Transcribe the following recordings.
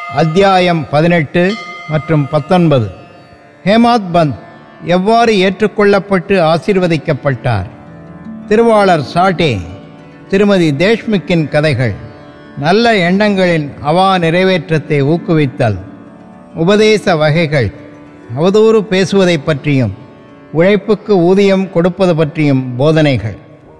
அத்தியாயம் பதினெட்டு மற்றும் பத்தொன்பது ஹேமாத் பந்த் எவ்வாறு ஏற்றுக்கொள்ளப்பட்டு ஆசீர்வதிக்கப்பட்டார் திருவாளர் சாட்டே திருமதி தேஷ்முக்கின் கதைகள் நல்ல எண்ணங்களின் அவா நிறைவேற்றத்தை ஊக்குவித்தல் உபதேச வகைகள் அவதூறு பேசுவதை பற்றியும் உழைப்புக்கு ஊதியம் கொடுப்பது பற்றியும் போதனைகள்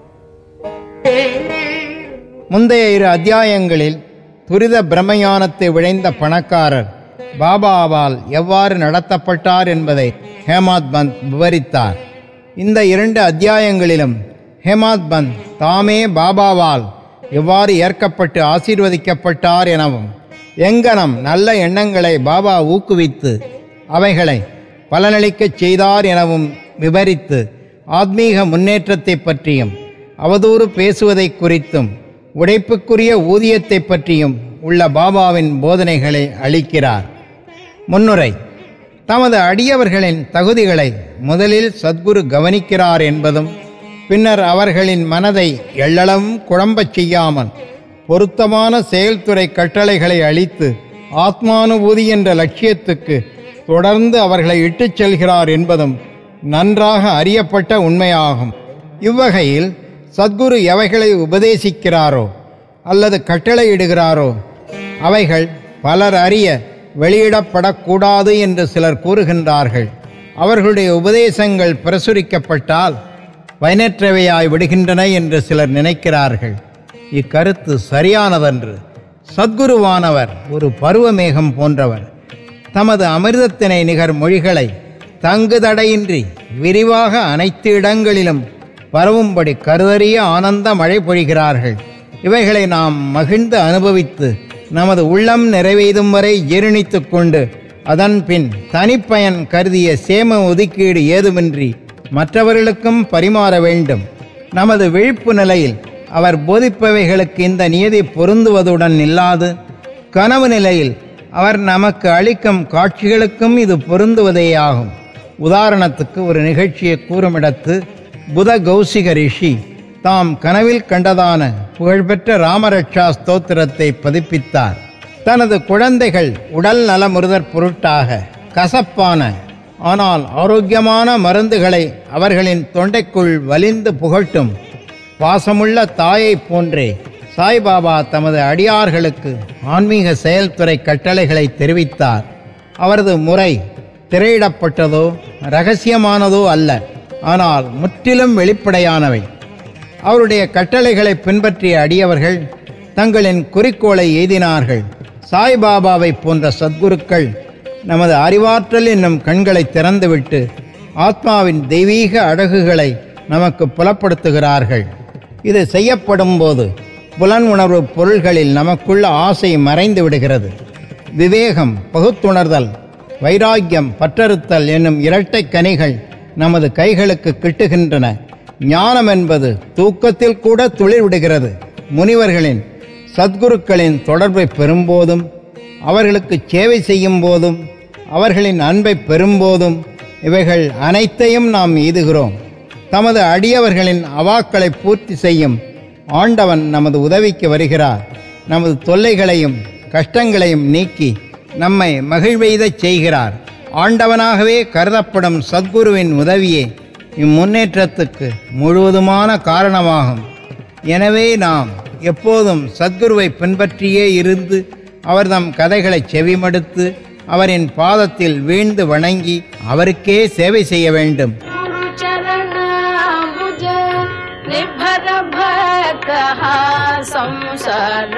முந்தைய இரு அத்தியாயங்களில் துரித பிரம்மஞானத்தை விளைந்த பணக்காரர் பாபாவால் எவ்வாறு நடத்தப்பட்டார் என்பதை ஹேமாத் பந்த் விவரித்தார் இந்த இரண்டு அத்தியாயங்களிலும் ஹேமாத் பந்த் தாமே பாபாவால் எவ்வாறு ஏற்கப்பட்டு ஆசீர்வதிக்கப்பட்டார் எனவும் எங்கனம் நல்ல எண்ணங்களை பாபா ஊக்குவித்து அவைகளை பலனளிக்கச் செய்தார் எனவும் விவரித்து ஆத்மீக முன்னேற்றத்தை பற்றியும் அவதூறு பேசுவதை குறித்தும் உடைப்புக்குரிய ஊதியத்தை பற்றியும் உள்ள பாபாவின் போதனைகளை அளிக்கிறார் முன்னுரை தமது அடியவர்களின் தகுதிகளை முதலில் சத்குரு கவனிக்கிறார் என்பதும் பின்னர் அவர்களின் மனதை எள்ளளவும் குழம்பச் செய்யாமல் பொருத்தமான செயல்துறை கட்டளைகளை அளித்து ஆத்மானுபூதி என்ற லட்சியத்துக்கு தொடர்ந்து அவர்களை இட்டுச் செல்கிறார் என்பதும் நன்றாக அறியப்பட்ட உண்மையாகும் இவ்வகையில் சத்குரு எவைகளை உபதேசிக்கிறாரோ அல்லது கட்டளையிடுகிறாரோ அவைகள் பலர் அறிய வெளியிடப்படக்கூடாது என்று சிலர் கூறுகின்றார்கள் அவர்களுடைய உபதேசங்கள் பிரசுரிக்கப்பட்டால் பயனற்றவையாய் விடுகின்றன என்று சிலர் நினைக்கிறார்கள் இக்கருத்து சரியானதன்று சத்குருவானவர் ஒரு பருவமேகம் போன்றவர் தமது அமிர்தத்தினை நிகர் மொழிகளை தங்குதடையின்றி விரிவாக அனைத்து இடங்களிலும் பரவும்படி கருதறிய ஆனந்த மழை பொழிகிறார்கள் இவைகளை நாம் மகிழ்ந்து அனுபவித்து நமது உள்ளம் நிறைவேதும் வரை ஜீரணித்துக் கொண்டு அதன் பின் தனிப்பயன் கருதிய சேம ஒதுக்கீடு ஏதுமின்றி மற்றவர்களுக்கும் பரிமாற வேண்டும் நமது விழிப்பு நிலையில் அவர் போதிப்பவைகளுக்கு இந்த நியதி பொருந்துவதுடன் இல்லாது கனவு நிலையில் அவர் நமக்கு அளிக்கும் காட்சிகளுக்கும் இது பொருந்துவதேயாகும் உதாரணத்துக்கு ஒரு நிகழ்ச்சியை கூறுமிடத்து புத கௌசிக ரிஷி தாம் கனவில் கண்டதான புகழ்பெற்ற ராமரட்சா ஸ்தோத்திரத்தை பதிப்பித்தார் தனது குழந்தைகள் உடல் நலமுறுதற் பொருட்டாக கசப்பான ஆனால் ஆரோக்கியமான மருந்துகளை அவர்களின் தொண்டைக்குள் வலிந்து புகட்டும் பாசமுள்ள தாயைப் போன்றே சாய்பாபா தமது அடியார்களுக்கு ஆன்மீக செயல்துறை கட்டளைகளை தெரிவித்தார் அவரது முறை திரையிடப்பட்டதோ ரகசியமானதோ அல்ல ஆனால் முற்றிலும் வெளிப்படையானவை அவருடைய கட்டளைகளை பின்பற்றிய அடியவர்கள் தங்களின் குறிக்கோளை எய்தினார்கள் சாய்பாபாவை போன்ற சத்குருக்கள் நமது அறிவாற்றல் என்னும் கண்களை திறந்துவிட்டு ஆத்மாவின் தெய்வீக அழகுகளை நமக்கு புலப்படுத்துகிறார்கள் இது செய்யப்படும் போது புலன் உணர்வு பொருள்களில் நமக்குள்ள ஆசை மறைந்து விடுகிறது விவேகம் பகுத்துணர்தல் வைராக்கியம் பற்றறுத்தல் என்னும் இரட்டை கனிகள் நமது கைகளுக்கு கிட்டுகின்றன ஞானம் என்பது தூக்கத்தில் கூட துளிர் விடுகிறது முனிவர்களின் சத்குருக்களின் தொடர்பை பெறும்போதும் அவர்களுக்கு சேவை செய்யும் போதும் அவர்களின் அன்பை பெறும்போதும் இவைகள் அனைத்தையும் நாம் எய்துகிறோம் தமது அடியவர்களின் அவாக்களை பூர்த்தி செய்யும் ஆண்டவன் நமது உதவிக்கு வருகிறார் நமது தொல்லைகளையும் கஷ்டங்களையும் நீக்கி நம்மை மகிழ்வெய்தச் செய்கிறார் ஆண்டவனாகவே கருதப்படும் சத்குருவின் உதவியே இம்முன்னேற்றத்துக்கு முழுவதுமான காரணமாகும் எனவே நாம் எப்போதும் சத்குருவை பின்பற்றியே இருந்து அவர் தம் கதைகளை செவிமடுத்து அவரின் பாதத்தில் வீழ்ந்து வணங்கி அவருக்கே சேவை செய்ய வேண்டும் गुरु चरणाम्बुज निर्भर भक्तः संसार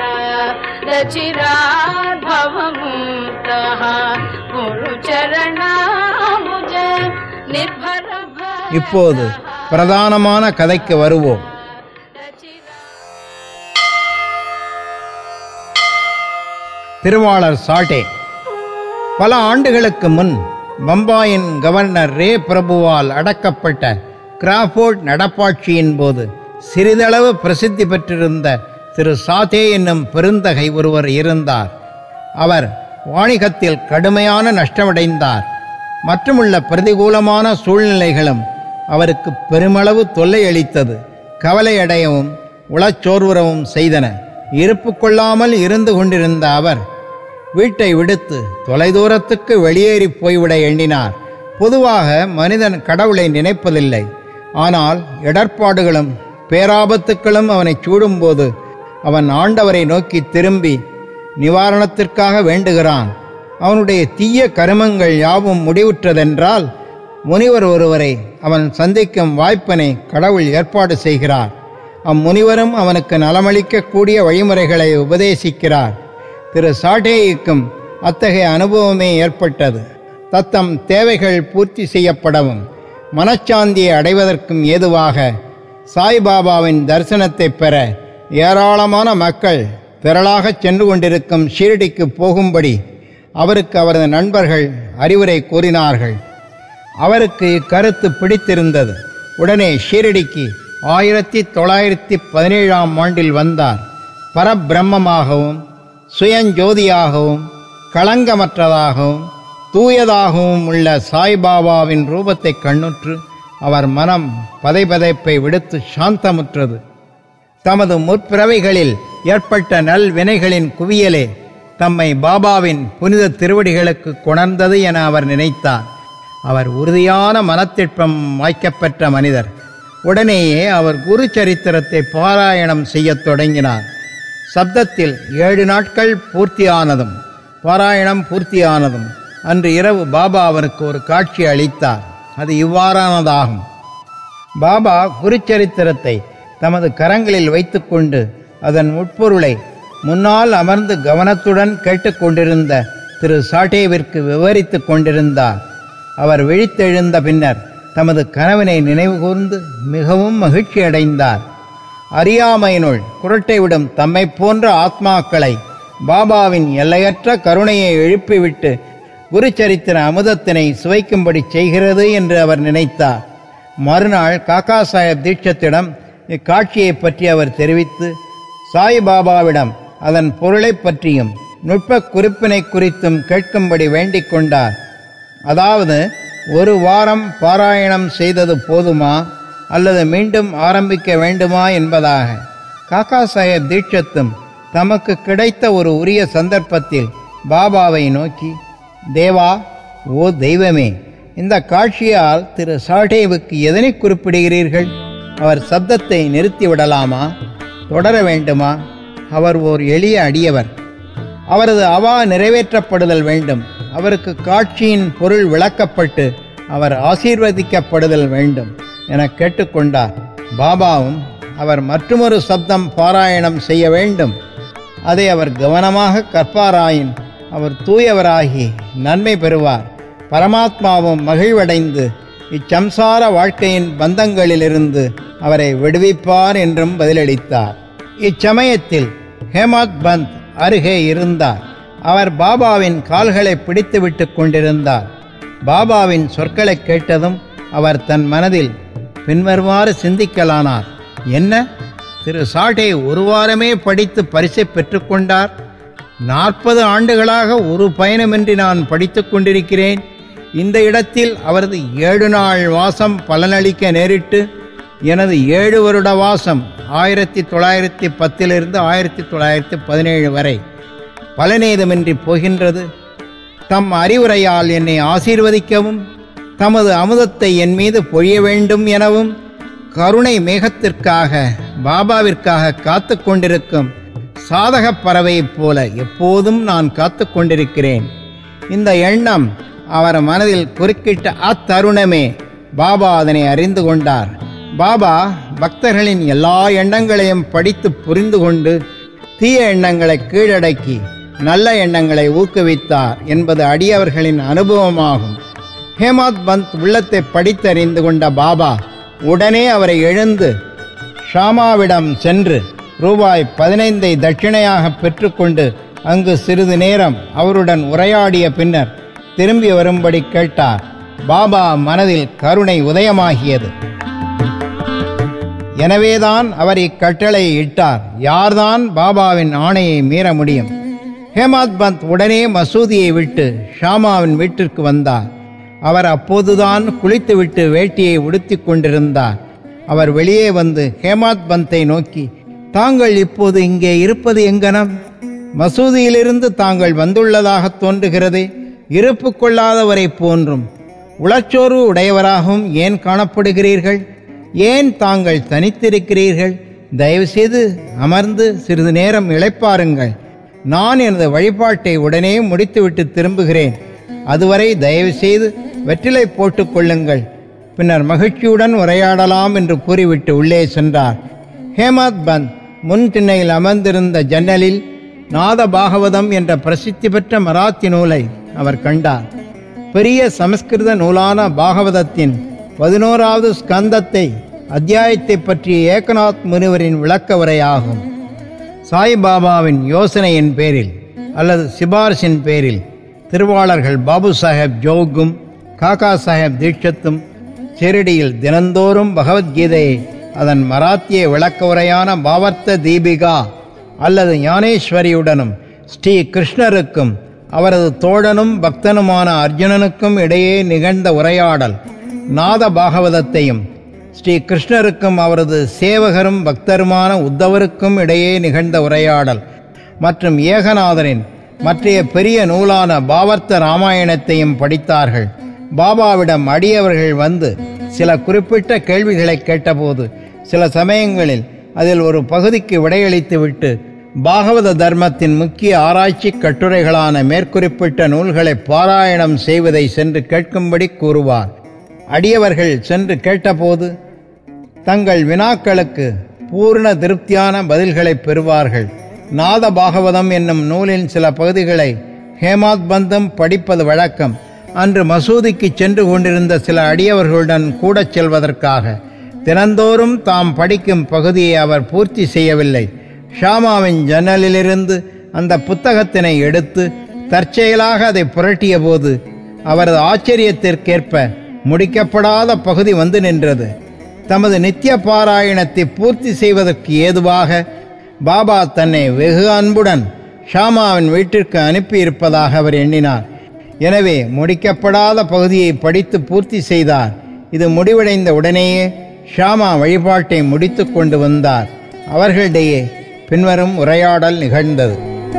रचिरात् भवमुक्तः गुरु चरणाम्बुज निर्भर இப்போது பிரதானமான கதைக்கு வருவோம் திருவாளர் சாட்டே பல ஆண்டுகளுக்கு முன் பம்பாயின் கவர்னர் ரே பிரபுவால் அடக்கப்பட்ட கிராஃபோர்ட் நடப்பாட்சியின் போது சிறிதளவு பிரசித்தி பெற்றிருந்த திரு சாத்தே என்னும் பெருந்தகை ஒருவர் இருந்தார் அவர் வாணிகத்தில் கடுமையான நஷ்டமடைந்தார் மற்றுமுள்ள பிரதிகூலமான சூழ்நிலைகளும் அவருக்கு பெருமளவு தொல்லை அளித்தது கவலையடையவும் உளச்சோர்வுறவும் செய்தன இருப்பு கொள்ளாமல் இருந்து கொண்டிருந்த அவர் வீட்டை விடுத்து தொலைதூரத்துக்கு வெளியேறி போய்விட எண்ணினார் பொதுவாக மனிதன் கடவுளை நினைப்பதில்லை ஆனால் இடர்பாடுகளும் பேராபத்துக்களும் அவனை சூடும்போது அவன் ஆண்டவரை நோக்கி திரும்பி நிவாரணத்திற்காக வேண்டுகிறான் அவனுடைய தீய கருமங்கள் யாவும் முடிவுற்றதென்றால் முனிவர் ஒருவரை அவன் சந்திக்கும் வாய்ப்பினை கடவுள் ஏற்பாடு செய்கிறார் அம்முனிவரும் அவனுக்கு நலமளிக்கக்கூடிய வழிமுறைகளை உபதேசிக்கிறார் திரு சாட்டேயுக்கும் அத்தகைய அனுபவமே ஏற்பட்டது தத்தம் தேவைகள் பூர்த்தி செய்யப்படவும் மனச்சாந்தியை அடைவதற்கும் ஏதுவாக சாய்பாபாவின் தரிசனத்தை பெற ஏராளமான மக்கள் திரளாகச் சென்று கொண்டிருக்கும் ஷீரடிக்கு போகும்படி அவருக்கு அவரது நண்பர்கள் அறிவுரை கூறினார்கள் அவருக்கு இக்கருத்து பிடித்திருந்தது உடனே ஷீரடிக்கு ஆயிரத்தி தொள்ளாயிரத்தி பதினேழாம் ஆண்டில் வந்தார் பரபிரம்மமாகவும் சுயஞ்சோதியாகவும் களங்கமற்றதாகவும் தூயதாகவும் உள்ள சாய்பாபாவின் ரூபத்தை கண்ணுற்று அவர் மனம் பதைபதைப்பை விடுத்து சாந்தமுற்றது தமது முற்பிறவைகளில் ஏற்பட்ட நல் வினைகளின் குவியலே தம்மை பாபாவின் புனித திருவடிகளுக்கு கொணர்ந்தது என அவர் நினைத்தார் அவர் உறுதியான மனத்திற்பம் வாய்க்கப்பெற்ற மனிதர் உடனேயே அவர் குரு சரித்திரத்தை பாராயணம் செய்யத் தொடங்கினார் சப்தத்தில் ஏழு நாட்கள் பூர்த்தியானதும் பாராயணம் பூர்த்தியானதும் அன்று இரவு பாபா அவருக்கு ஒரு காட்சி அளித்தார் அது இவ்வாறானதாகும் பாபா குருச்சரித்திரத்தை தமது கரங்களில் வைத்துக்கொண்டு அதன் உட்பொருளை முன்னால் அமர்ந்து கவனத்துடன் கேட்டுக்கொண்டிருந்த திரு சாட்டேவிற்கு விவரித்துக் கொண்டிருந்தார் அவர் விழித்தெழுந்த பின்னர் தமது கனவினை நினைவுகூர்ந்து மிகவும் மகிழ்ச்சி அடைந்தார் அறியாமையினுள் குரட்டை விடும் தம்மை போன்ற ஆத்மாக்களை பாபாவின் எல்லையற்ற கருணையை எழுப்பிவிட்டு குருச்சரித்திர அமுதத்தினை சுவைக்கும்படி செய்கிறது என்று அவர் நினைத்தார் மறுநாள் காக்கா சாஹேப் தீட்சத்திடம் இக்காட்சியை பற்றி அவர் தெரிவித்து சாய்பாபாவிடம் அதன் பொருளைப் பற்றியும் நுட்ப குறிப்பினை குறித்தும் கேட்கும்படி வேண்டிக் கொண்டார் அதாவது ஒரு வாரம் பாராயணம் செய்தது போதுமா அல்லது மீண்டும் ஆரம்பிக்க வேண்டுமா என்பதாக காக்கா சாஹேப் தீட்சத்தும் தமக்கு கிடைத்த ஒரு உரிய சந்தர்ப்பத்தில் பாபாவை நோக்கி தேவா ஓ தெய்வமே இந்த காட்சியால் திரு சாட்டேவுக்கு எதனை குறிப்பிடுகிறீர்கள் அவர் சப்தத்தை நிறுத்திவிடலாமா தொடர வேண்டுமா அவர் ஓர் எளிய அடியவர் அவரது அவா நிறைவேற்றப்படுதல் வேண்டும் அவருக்கு காட்சியின் பொருள் விளக்கப்பட்டு அவர் ஆசீர்வதிக்கப்படுதல் வேண்டும் என கேட்டுக்கொண்டார் பாபாவும் அவர் மற்றுமொரு சப்தம் பாராயணம் செய்ய வேண்டும் அதை அவர் கவனமாக கற்பாராயின் அவர் தூயவராகி நன்மை பெறுவார் பரமாத்மாவும் மகிழ்வடைந்து இச்சம்சார வாழ்க்கையின் பந்தங்களிலிருந்து அவரை விடுவிப்பார் என்றும் பதிலளித்தார் இச்சமயத்தில் ஹேமத் பந்த் அருகே இருந்தார் அவர் பாபாவின் கால்களை பிடித்து விட்டு கொண்டிருந்தார் பாபாவின் சொற்களை கேட்டதும் அவர் தன் மனதில் பின்வருமாறு சிந்திக்கலானார் என்ன திரு சாட்டே ஒரு வாரமே படித்து பரிசை பெற்றுக்கொண்டார் நாற்பது ஆண்டுகளாக ஒரு பயணமின்றி நான் படித்துக் கொண்டிருக்கிறேன் இந்த இடத்தில் அவரது ஏழு நாள் வாசம் பலனளிக்க நேரிட்டு எனது ஏழு வருட வாசம் ஆயிரத்தி தொள்ளாயிரத்தி பத்திலிருந்து ஆயிரத்தி தொள்ளாயிரத்தி பதினேழு வரை பலனேதுமின்றி போகின்றது தம் அறிவுரையால் என்னை ஆசீர்வதிக்கவும் தமது அமுதத்தை என் மீது பொழிய வேண்டும் எனவும் கருணை மேகத்திற்காக பாபாவிற்காக காத்து கொண்டிருக்கும் சாதகப் பறவையைப் போல எப்போதும் நான் காத்து கொண்டிருக்கிறேன் இந்த எண்ணம் அவர் மனதில் குறுக்கிட்ட அத்தருணமே பாபா அதனை அறிந்து கொண்டார் பாபா பக்தர்களின் எல்லா எண்ணங்களையும் படித்து புரிந்து கொண்டு தீய எண்ணங்களை கீழடக்கி நல்ல எண்ணங்களை ஊக்குவித்தார் என்பது அடியவர்களின் அனுபவமாகும் ஹேமாத் பந்த் உள்ளத்தை படித்தறிந்து கொண்ட பாபா உடனே அவரை எழுந்து ஷாமாவிடம் சென்று ரூபாய் பதினைந்தை தட்சிணையாக பெற்றுக்கொண்டு அங்கு சிறிது நேரம் அவருடன் உரையாடிய பின்னர் திரும்பி வரும்படி கேட்டார் பாபா மனதில் கருணை உதயமாகியது எனவேதான் அவர் இக்கட்டளை இட்டார் யார்தான் பாபாவின் ஆணையை மீற முடியும் ஹேமாத் பந்த் உடனே மசூதியை விட்டு ஷாமாவின் வீட்டிற்கு வந்தார் அவர் அப்போதுதான் குளித்துவிட்டு வேட்டியை உடுத்திக் கொண்டிருந்தார் அவர் வெளியே வந்து ஹேமாத் பந்தை நோக்கி தாங்கள் இப்போது இங்கே இருப்பது எங்கனம் மசூதியிலிருந்து தாங்கள் வந்துள்ளதாக தோன்றுகிறதே இருப்பு கொள்ளாதவரை போன்றும் உளச்சோர்வு உடையவராகவும் ஏன் காணப்படுகிறீர்கள் ஏன் தாங்கள் தனித்திருக்கிறீர்கள் தயவுசெய்து அமர்ந்து சிறிது நேரம் இளைப்பாருங்கள் நான் எனது வழிபாட்டை உடனே முடித்துவிட்டு திரும்புகிறேன் அதுவரை தயவுசெய்து வெற்றிலை போட்டுக் கொள்ளுங்கள் பின்னர் மகிழ்ச்சியுடன் உரையாடலாம் என்று கூறிவிட்டு உள்ளே சென்றார் ஹேமத் பந்த் முன் திண்ணையில் அமர்ந்திருந்த ஜன்னலில் நாத பாகவதம் என்ற பிரசித்தி பெற்ற மராத்தி நூலை அவர் கண்டார் பெரிய சமஸ்கிருத நூலான பாகவதத்தின் பதினோராவது ஸ்கந்தத்தை அத்தியாயத்தை பற்றிய ஏகநாத் முனிவரின் விளக்க உரையாகும் சாய்பாபாவின் யோசனையின் பேரில் அல்லது சிபாரிசின் பேரில் திருவாளர்கள் பாபு சாஹேப் ஜோகும் காக்கா சாஹேப் தீட்சத்தும் ஷிரடியில் தினந்தோறும் பகவத்கீதையை அதன் மராத்திய விளக்க உரையான பாவர்த்த தீபிகா அல்லது ஞானேஸ்வரியுடனும் ஸ்ரீ கிருஷ்ணருக்கும் அவரது தோழனும் பக்தனுமான அர்ஜுனனுக்கும் இடையே நிகழ்ந்த உரையாடல் நாத பாகவதத்தையும் ஸ்ரீ கிருஷ்ணருக்கும் அவரது சேவகரும் பக்தருமான உத்தவருக்கும் இடையே நிகழ்ந்த உரையாடல் மற்றும் ஏகநாதரின் மற்றைய பெரிய நூலான பாவர்த்த ராமாயணத்தையும் படித்தார்கள் பாபாவிடம் அடியவர்கள் வந்து சில குறிப்பிட்ட கேள்விகளை கேட்டபோது சில சமயங்களில் அதில் ஒரு பகுதிக்கு விடையளித்துவிட்டு பாகவத தர்மத்தின் முக்கிய ஆராய்ச்சி கட்டுரைகளான மேற்குறிப்பிட்ட நூல்களை பாராயணம் செய்வதை சென்று கேட்கும்படி கூறுவார் அடியவர்கள் சென்று கேட்டபோது தங்கள் வினாக்களுக்கு பூர்ண திருப்தியான பதில்களை பெறுவார்கள் நாத பாகவதம் என்னும் நூலின் சில பகுதிகளை ஹேமாத் பந்தம் படிப்பது வழக்கம் அன்று மசூதிக்கு சென்று கொண்டிருந்த சில அடியவர்களுடன் கூடச் செல்வதற்காக தினந்தோறும் தாம் படிக்கும் பகுதியை அவர் பூர்த்தி செய்யவில்லை ஷாமாவின் ஜன்னலிலிருந்து அந்த புத்தகத்தினை எடுத்து தற்செயலாக அதை புரட்டிய போது அவரது ஆச்சரியத்திற்கேற்ப முடிக்கப்படாத பகுதி வந்து நின்றது தமது நித்திய பாராயணத்தை பூர்த்தி செய்வதற்கு ஏதுவாக பாபா தன்னை வெகு அன்புடன் ஷாமாவின் வீட்டிற்கு அனுப்பியிருப்பதாக அவர் எண்ணினார் எனவே முடிக்கப்படாத பகுதியை படித்து பூர்த்தி செய்தார் இது முடிவடைந்த உடனேயே ஷாமா வழிபாட்டை முடித்து கொண்டு வந்தார் அவர்களிடையே பின்வரும் உரையாடல் நிகழ்ந்தது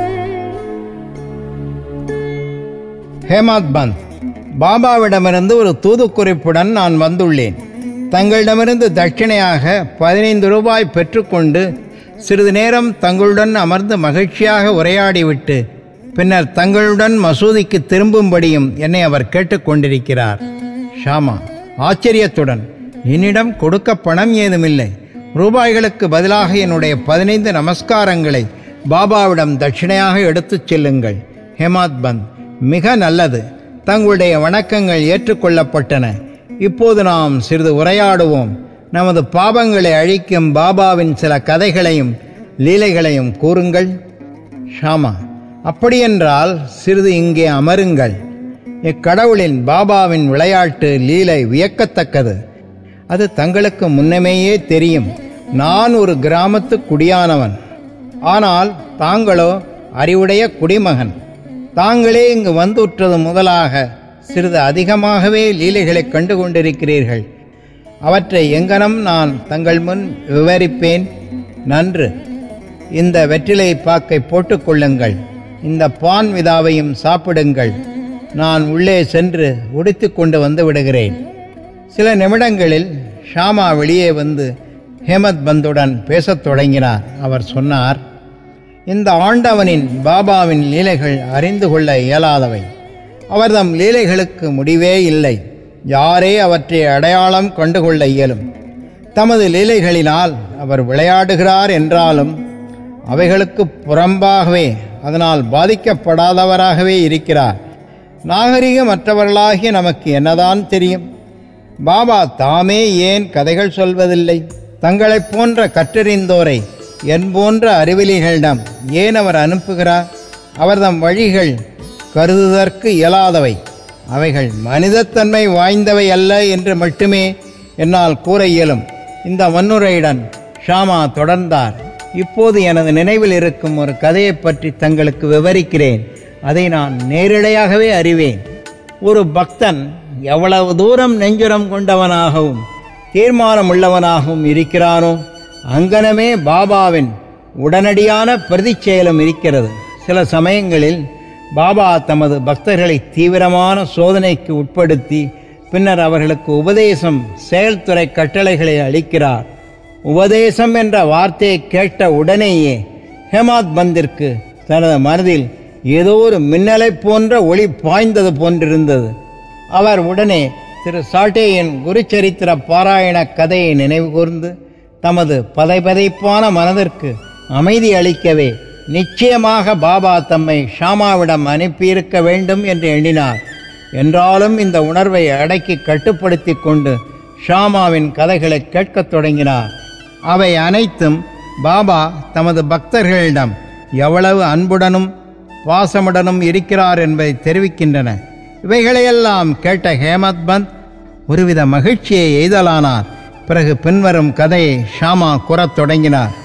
ஹேமாத் பந்த் பாபாவிடமிருந்து ஒரு தூதுக்குறிப்புடன் நான் வந்துள்ளேன் தங்களிடமிருந்து தட்சிணையாக பதினைந்து ரூபாய் பெற்றுக்கொண்டு சிறிது நேரம் தங்களுடன் அமர்ந்து மகிழ்ச்சியாக உரையாடிவிட்டு பின்னர் தங்களுடன் மசூதிக்கு திரும்பும்படியும் என்னை அவர் கேட்டுக்கொண்டிருக்கிறார் ஷாமா ஆச்சரியத்துடன் என்னிடம் கொடுக்க பணம் ஏதுமில்லை ரூபாய்களுக்கு பதிலாக என்னுடைய பதினைந்து நமஸ்காரங்களை பாபாவிடம் தட்சிணையாக எடுத்துச் செல்லுங்கள் ஹேமாத் பந்த் மிக நல்லது தங்களுடைய வணக்கங்கள் ஏற்றுக்கொள்ளப்பட்டன இப்போது நாம் சிறிது உரையாடுவோம் நமது பாவங்களை அழிக்கும் பாபாவின் சில கதைகளையும் லீலைகளையும் கூறுங்கள் ஷாமா அப்படியென்றால் சிறிது இங்கே அமருங்கள் இக்கடவுளின் பாபாவின் விளையாட்டு லீலை வியக்கத்தக்கது அது தங்களுக்கு முன்னமேயே தெரியும் நான் ஒரு கிராமத்து குடியானவன் ஆனால் தாங்களோ அறிவுடைய குடிமகன் தாங்களே இங்கு வந்துற்றது முதலாக சிறிது அதிகமாகவே லீலைகளை கண்டு கொண்டிருக்கிறீர்கள் அவற்றை எங்கனம் நான் தங்கள் முன் விவரிப்பேன் நன்று இந்த வெற்றிலை பாக்கை போட்டுக்கொள்ளுங்கள் இந்த பான் விதாவையும் சாப்பிடுங்கள் நான் உள்ளே சென்று உடுத்தி கொண்டு வந்து விடுகிறேன் சில நிமிடங்களில் ஷாமா வெளியே வந்து ஹேமத் பந்துடன் பேசத் தொடங்கினார் அவர் சொன்னார் இந்த ஆண்டவனின் பாபாவின் லீலைகள் அறிந்து கொள்ள இயலாதவை அவர்தம் லீலைகளுக்கு முடிவே இல்லை யாரே அவற்றை அடையாளம் கண்டுகொள்ள இயலும் தமது லீலைகளினால் அவர் விளையாடுகிறார் என்றாலும் அவைகளுக்கு புறம்பாகவே அதனால் பாதிக்கப்படாதவராகவே இருக்கிறார் நாகரிகமற்றவர்களாகிய நமக்கு என்னதான் தெரியும் பாபா தாமே ஏன் கதைகள் சொல்வதில்லை தங்களைப் போன்ற கற்றறிந்தோரை என் போன்ற அறிவிலிகளிடம் ஏன் அவர் அனுப்புகிறார் அவர்தம் வழிகள் கருதுதற்கு இயலாதவை அவைகள் மனிதத்தன்மை வாய்ந்தவை அல்ல என்று மட்டுமே என்னால் கூற இயலும் இந்த வன்முறையுடன் ஷாமா தொடர்ந்தார் இப்போது எனது நினைவில் இருக்கும் ஒரு கதையைப் பற்றி தங்களுக்கு விவரிக்கிறேன் அதை நான் நேரிடையாகவே அறிவேன் ஒரு பக்தன் எவ்வளவு தூரம் நெஞ்சுரம் கொண்டவனாகவும் தீர்மானம் உள்ளவனாகவும் இருக்கிறானோ அங்கனமே பாபாவின் உடனடியான பிரதிச்செயலும் இருக்கிறது சில சமயங்களில் பாபா தமது பக்தர்களை தீவிரமான சோதனைக்கு உட்படுத்தி பின்னர் அவர்களுக்கு உபதேசம் செயல்துறை கட்டளைகளை அளிக்கிறார் உபதேசம் என்ற வார்த்தையை கேட்ட உடனேயே ஹேமாத் பந்திற்கு தனது மனதில் ஏதோ ஒரு மின்னலை போன்ற ஒளி பாய்ந்தது போன்றிருந்தது அவர் உடனே திரு சாட்டேயின் குருச்சரித்திர பாராயண கதையை நினைவுகூர்ந்து தமது பதைபதைப்பான மனதிற்கு அமைதி அளிக்கவே நிச்சயமாக பாபா தம்மை ஷாமாவிடம் அனுப்பியிருக்க வேண்டும் என்று எண்ணினார் என்றாலும் இந்த உணர்வை அடக்கி கட்டுப்படுத்தி கொண்டு ஷாமாவின் கதைகளை கேட்கத் தொடங்கினார் அவை அனைத்தும் பாபா தமது பக்தர்களிடம் எவ்வளவு அன்புடனும் பாசமுடனும் இருக்கிறார் என்பதை தெரிவிக்கின்றன இவைகளையெல்லாம் கேட்ட ஹேமத் பந்த் ஒருவித மகிழ்ச்சியை எய்தலானார் பிறகு பின்வரும் கதையை ஷாமா கூறத் தொடங்கினார்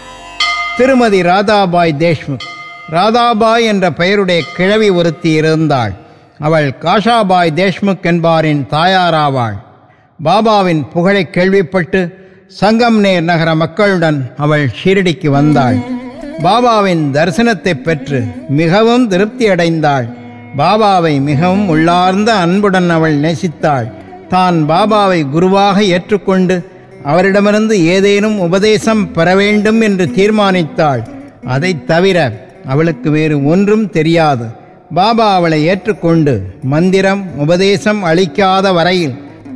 திருமதி ராதாபாய் தேஷ்முக் ராதாபாய் என்ற பெயருடைய கிழவி ஒருத்தி இருந்தாள் அவள் காஷாபாய் தேஷ்முக் என்பாரின் தாயாராவாள் பாபாவின் புகழை கேள்விப்பட்டு சங்கம்நேர் நகர மக்களுடன் அவள் ஷீரடிக்கு வந்தாள் பாபாவின் தரிசனத்தை பெற்று மிகவும் திருப்தி அடைந்தாள் பாபாவை மிகவும் உள்ளார்ந்த அன்புடன் அவள் நேசித்தாள் தான் பாபாவை குருவாக ஏற்றுக்கொண்டு அவரிடமிருந்து ஏதேனும் உபதேசம் பெற வேண்டும் என்று தீர்மானித்தாள் அதைத் தவிர அவளுக்கு வேறு ஒன்றும் தெரியாது பாபா அவளை ஏற்றுக்கொண்டு மந்திரம் உபதேசம் அளிக்காத வரையில்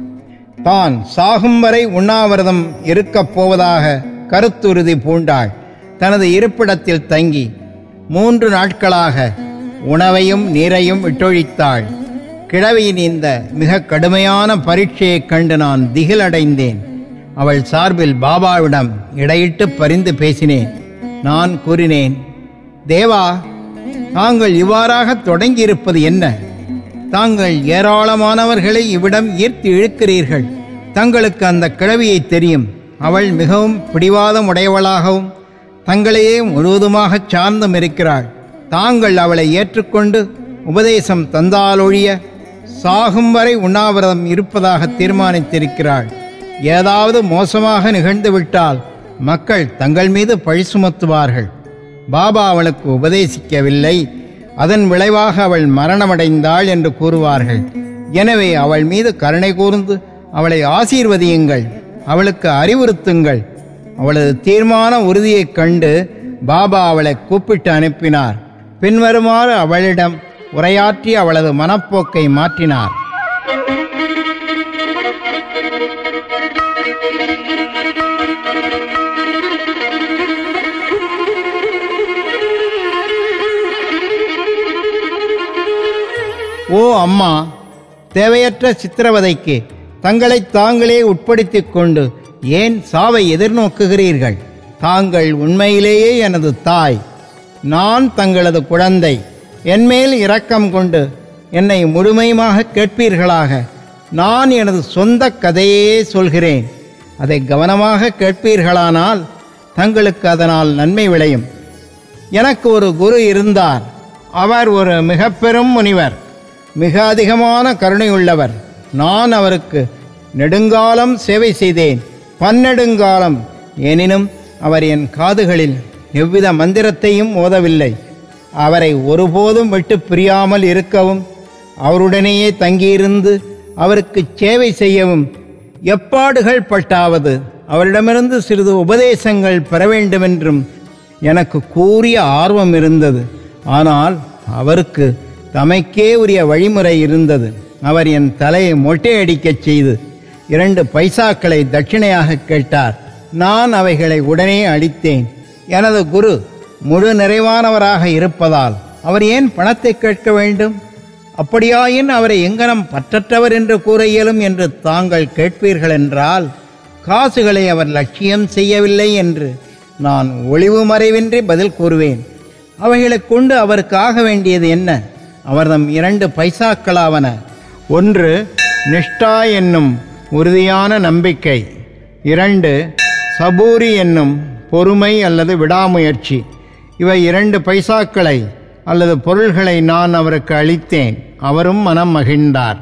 தான் சாகும் வரை உண்ணாவிரதம் இருக்கப் போவதாக கருத்துறுதி பூண்டாள் தனது இருப்பிடத்தில் தங்கி மூன்று நாட்களாக உணவையும் நீரையும் விட்டொழித்தாள் கிழவியின் இந்த மிக கடுமையான பரீட்சையைக் கண்டு நான் திகிலடைந்தேன் அவள் சார்பில் பாபாவிடம் இடையிட்டு பரிந்து பேசினேன் நான் கூறினேன் தேவா தாங்கள் இவ்வாறாக தொடங்கியிருப்பது என்ன தாங்கள் ஏராளமானவர்களை இவ்விடம் ஈர்த்து இழுக்கிறீர்கள் தங்களுக்கு அந்த கிழவியை தெரியும் அவள் மிகவும் பிடிவாதம் உடையவளாகவும் தங்களையே முழுவதுமாகச் சார்ந்தும் இருக்கிறாள் தாங்கள் அவளை ஏற்றுக்கொண்டு உபதேசம் தந்தாலொழிய சாகும் வரை உண்ணாவிரதம் இருப்பதாக தீர்மானித்திருக்கிறாள் ஏதாவது மோசமாக நிகழ்ந்துவிட்டால் மக்கள் தங்கள் மீது பழி சுமத்துவார்கள் பாபா அவளுக்கு உபதேசிக்கவில்லை அதன் விளைவாக அவள் மரணமடைந்தாள் என்று கூறுவார்கள் எனவே அவள் மீது கருணை கூர்ந்து அவளை ஆசீர்வதியுங்கள் அவளுக்கு அறிவுறுத்துங்கள் அவளது தீர்மான உறுதியைக் கண்டு பாபா அவளை கூப்பிட்டு அனுப்பினார் பின்வருமாறு அவளிடம் உரையாற்றி அவளது மனப்போக்கை மாற்றினார் ஓ அம்மா தேவையற்ற சித்திரவதைக்கு தங்களை தாங்களே உட்படுத்திக் கொண்டு ஏன் சாவை எதிர்நோக்குகிறீர்கள் தாங்கள் உண்மையிலேயே எனது தாய் நான் தங்களது குழந்தை என்மேல் இரக்கம் கொண்டு என்னை முழுமையுமாக கேட்பீர்களாக நான் எனது சொந்த கதையே சொல்கிறேன் அதை கவனமாக கேட்பீர்களானால் தங்களுக்கு அதனால் நன்மை விளையும் எனக்கு ஒரு குரு இருந்தார் அவர் ஒரு மிக பெரும் முனிவர் மிக அதிகமான கருணை உள்ளவர் நான் அவருக்கு நெடுங்காலம் சேவை செய்தேன் பன்னெடுங்காலம் எனினும் அவர் என் காதுகளில் எவ்வித மந்திரத்தையும் ஓதவில்லை அவரை ஒருபோதும் விட்டு பிரியாமல் இருக்கவும் அவருடனேயே தங்கியிருந்து அவருக்கு சேவை செய்யவும் எப்பாடுகள் பட்டாவது அவரிடமிருந்து சிறிது உபதேசங்கள் பெற வேண்டுமென்றும் எனக்கு கூறிய ஆர்வம் இருந்தது ஆனால் அவருக்கு தமக்கே உரிய வழிமுறை இருந்தது அவர் என் தலையை மொட்டையடிக்கச் செய்து இரண்டு பைசாக்களை தட்சிணையாக கேட்டார் நான் அவைகளை உடனே அளித்தேன் எனது குரு முழு நிறைவானவராக இருப்பதால் அவர் ஏன் பணத்தை கேட்க வேண்டும் அப்படியாயின் அவரை எங்கனம் பற்றற்றவர் என்று கூற இயலும் என்று தாங்கள் கேட்பீர்கள் என்றால் காசுகளை அவர் லட்சியம் செய்யவில்லை என்று நான் ஒளிவு மறைவின்றி பதில் கூறுவேன் அவைகளைக் கொண்டு அவருக்கு ஆக வேண்டியது என்ன அவர்தம் இரண்டு பைசாக்களாவன ஒன்று நிஷ்டா என்னும் உறுதியான நம்பிக்கை இரண்டு சபூரி என்னும் பொறுமை அல்லது விடாமுயற்சி இவை இரண்டு பைசாக்களை அல்லது பொருள்களை நான் அவருக்கு அளித்தேன் அவரும் மனம் மகிழ்ந்தார்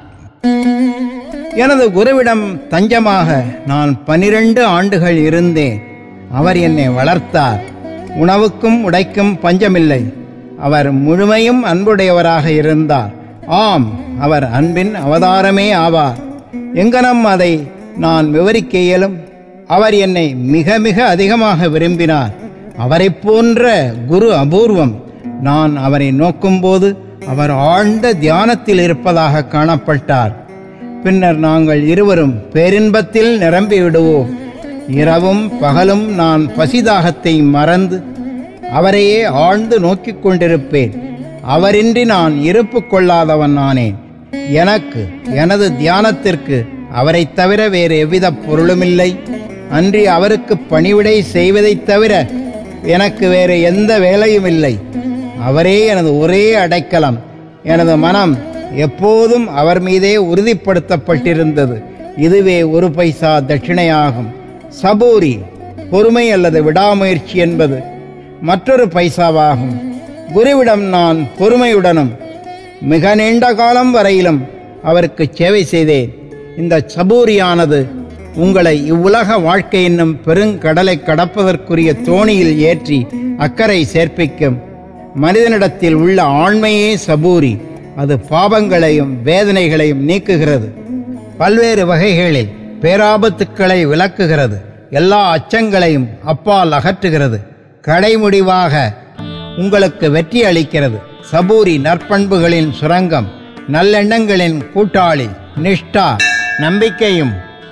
எனது குருவிடம் தஞ்சமாக நான் பனிரெண்டு ஆண்டுகள் இருந்தேன் அவர் என்னை வளர்த்தார் உணவுக்கும் உடைக்கும் பஞ்சமில்லை அவர் முழுமையும் அன்புடையவராக இருந்தார் ஆம் அவர் அன்பின் அவதாரமே ஆவார் எங்கனம் அதை நான் விவரிக்க இயலும் அவர் என்னை மிக மிக அதிகமாக விரும்பினார் அவரைப் போன்ற குரு அபூர்வம் நான் அவரை நோக்கும்போது அவர் ஆழ்ந்த தியானத்தில் இருப்பதாக காணப்பட்டார் பின்னர் நாங்கள் இருவரும் பேரின்பத்தில் நிரம்பி விடுவோம் இரவும் பகலும் நான் பசிதாகத்தை மறந்து அவரையே ஆழ்ந்து நோக்கிக் கொண்டிருப்பேன் அவரின்றி நான் இருப்பு கொள்ளாதவன் ஆனேன் எனக்கு எனது தியானத்திற்கு அவரைத் தவிர வேறு எவ்வித பொருளுமில்லை அன்றி அவருக்கு பணிவிடை செய்வதைத் தவிர எனக்கு வேறு எந்த வேலையும் இல்லை அவரே எனது ஒரே அடைக்கலம் எனது மனம் எப்போதும் அவர் மீதே உறுதிப்படுத்தப்பட்டிருந்தது இதுவே ஒரு பைசா தட்சிணையாகும் சபூரி பொறுமை அல்லது விடாமுயற்சி என்பது மற்றொரு பைசாவாகும் குருவிடம் நான் பொறுமையுடனும் மிக நீண்ட காலம் வரையிலும் அவருக்கு சேவை செய்தேன் இந்த சபூரியானது உங்களை இவ்வுலக வாழ்க்கை என்னும் பெருங்கடலை கடப்பதற்குரிய தோணியில் ஏற்றி அக்கறை சேர்ப்பிக்கும் மனிதனிடத்தில் உள்ள ஆண்மையே சபூரி அது பாவங்களையும் வேதனைகளையும் நீக்குகிறது பல்வேறு வகைகளில் பேராபத்துக்களை விளக்குகிறது எல்லா அச்சங்களையும் அப்பால் அகற்றுகிறது கடைமுடிவாக உங்களுக்கு வெற்றி அளிக்கிறது சபூரி நற்பண்புகளின் சுரங்கம் நல்லெண்ணங்களின் கூட்டாளி நிஷ்டா நம்பிக்கையும்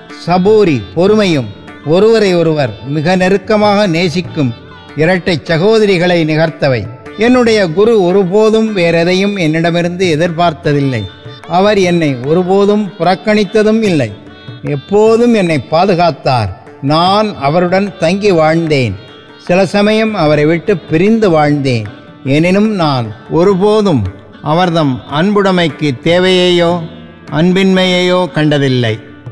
சபூரி பொறுமையும் ஒருவரை ஒருவர் மிக நெருக்கமாக நேசிக்கும் இரட்டை சகோதரிகளை நிகர்த்தவை என்னுடைய குரு ஒருபோதும் வேறெதையும் என்னிடமிருந்து எதிர்பார்த்ததில்லை அவர் என்னை ஒருபோதும் புறக்கணித்ததும் இல்லை எப்போதும் என்னை பாதுகாத்தார் நான் அவருடன் தங்கி வாழ்ந்தேன் சில சமயம் அவரை விட்டு பிரிந்து வாழ்ந்தேன் எனினும் நான் ஒருபோதும் அவர்தம் அன்புடைமைக்கு தேவையையோ அன்பின்மையையோ கண்டதில்லை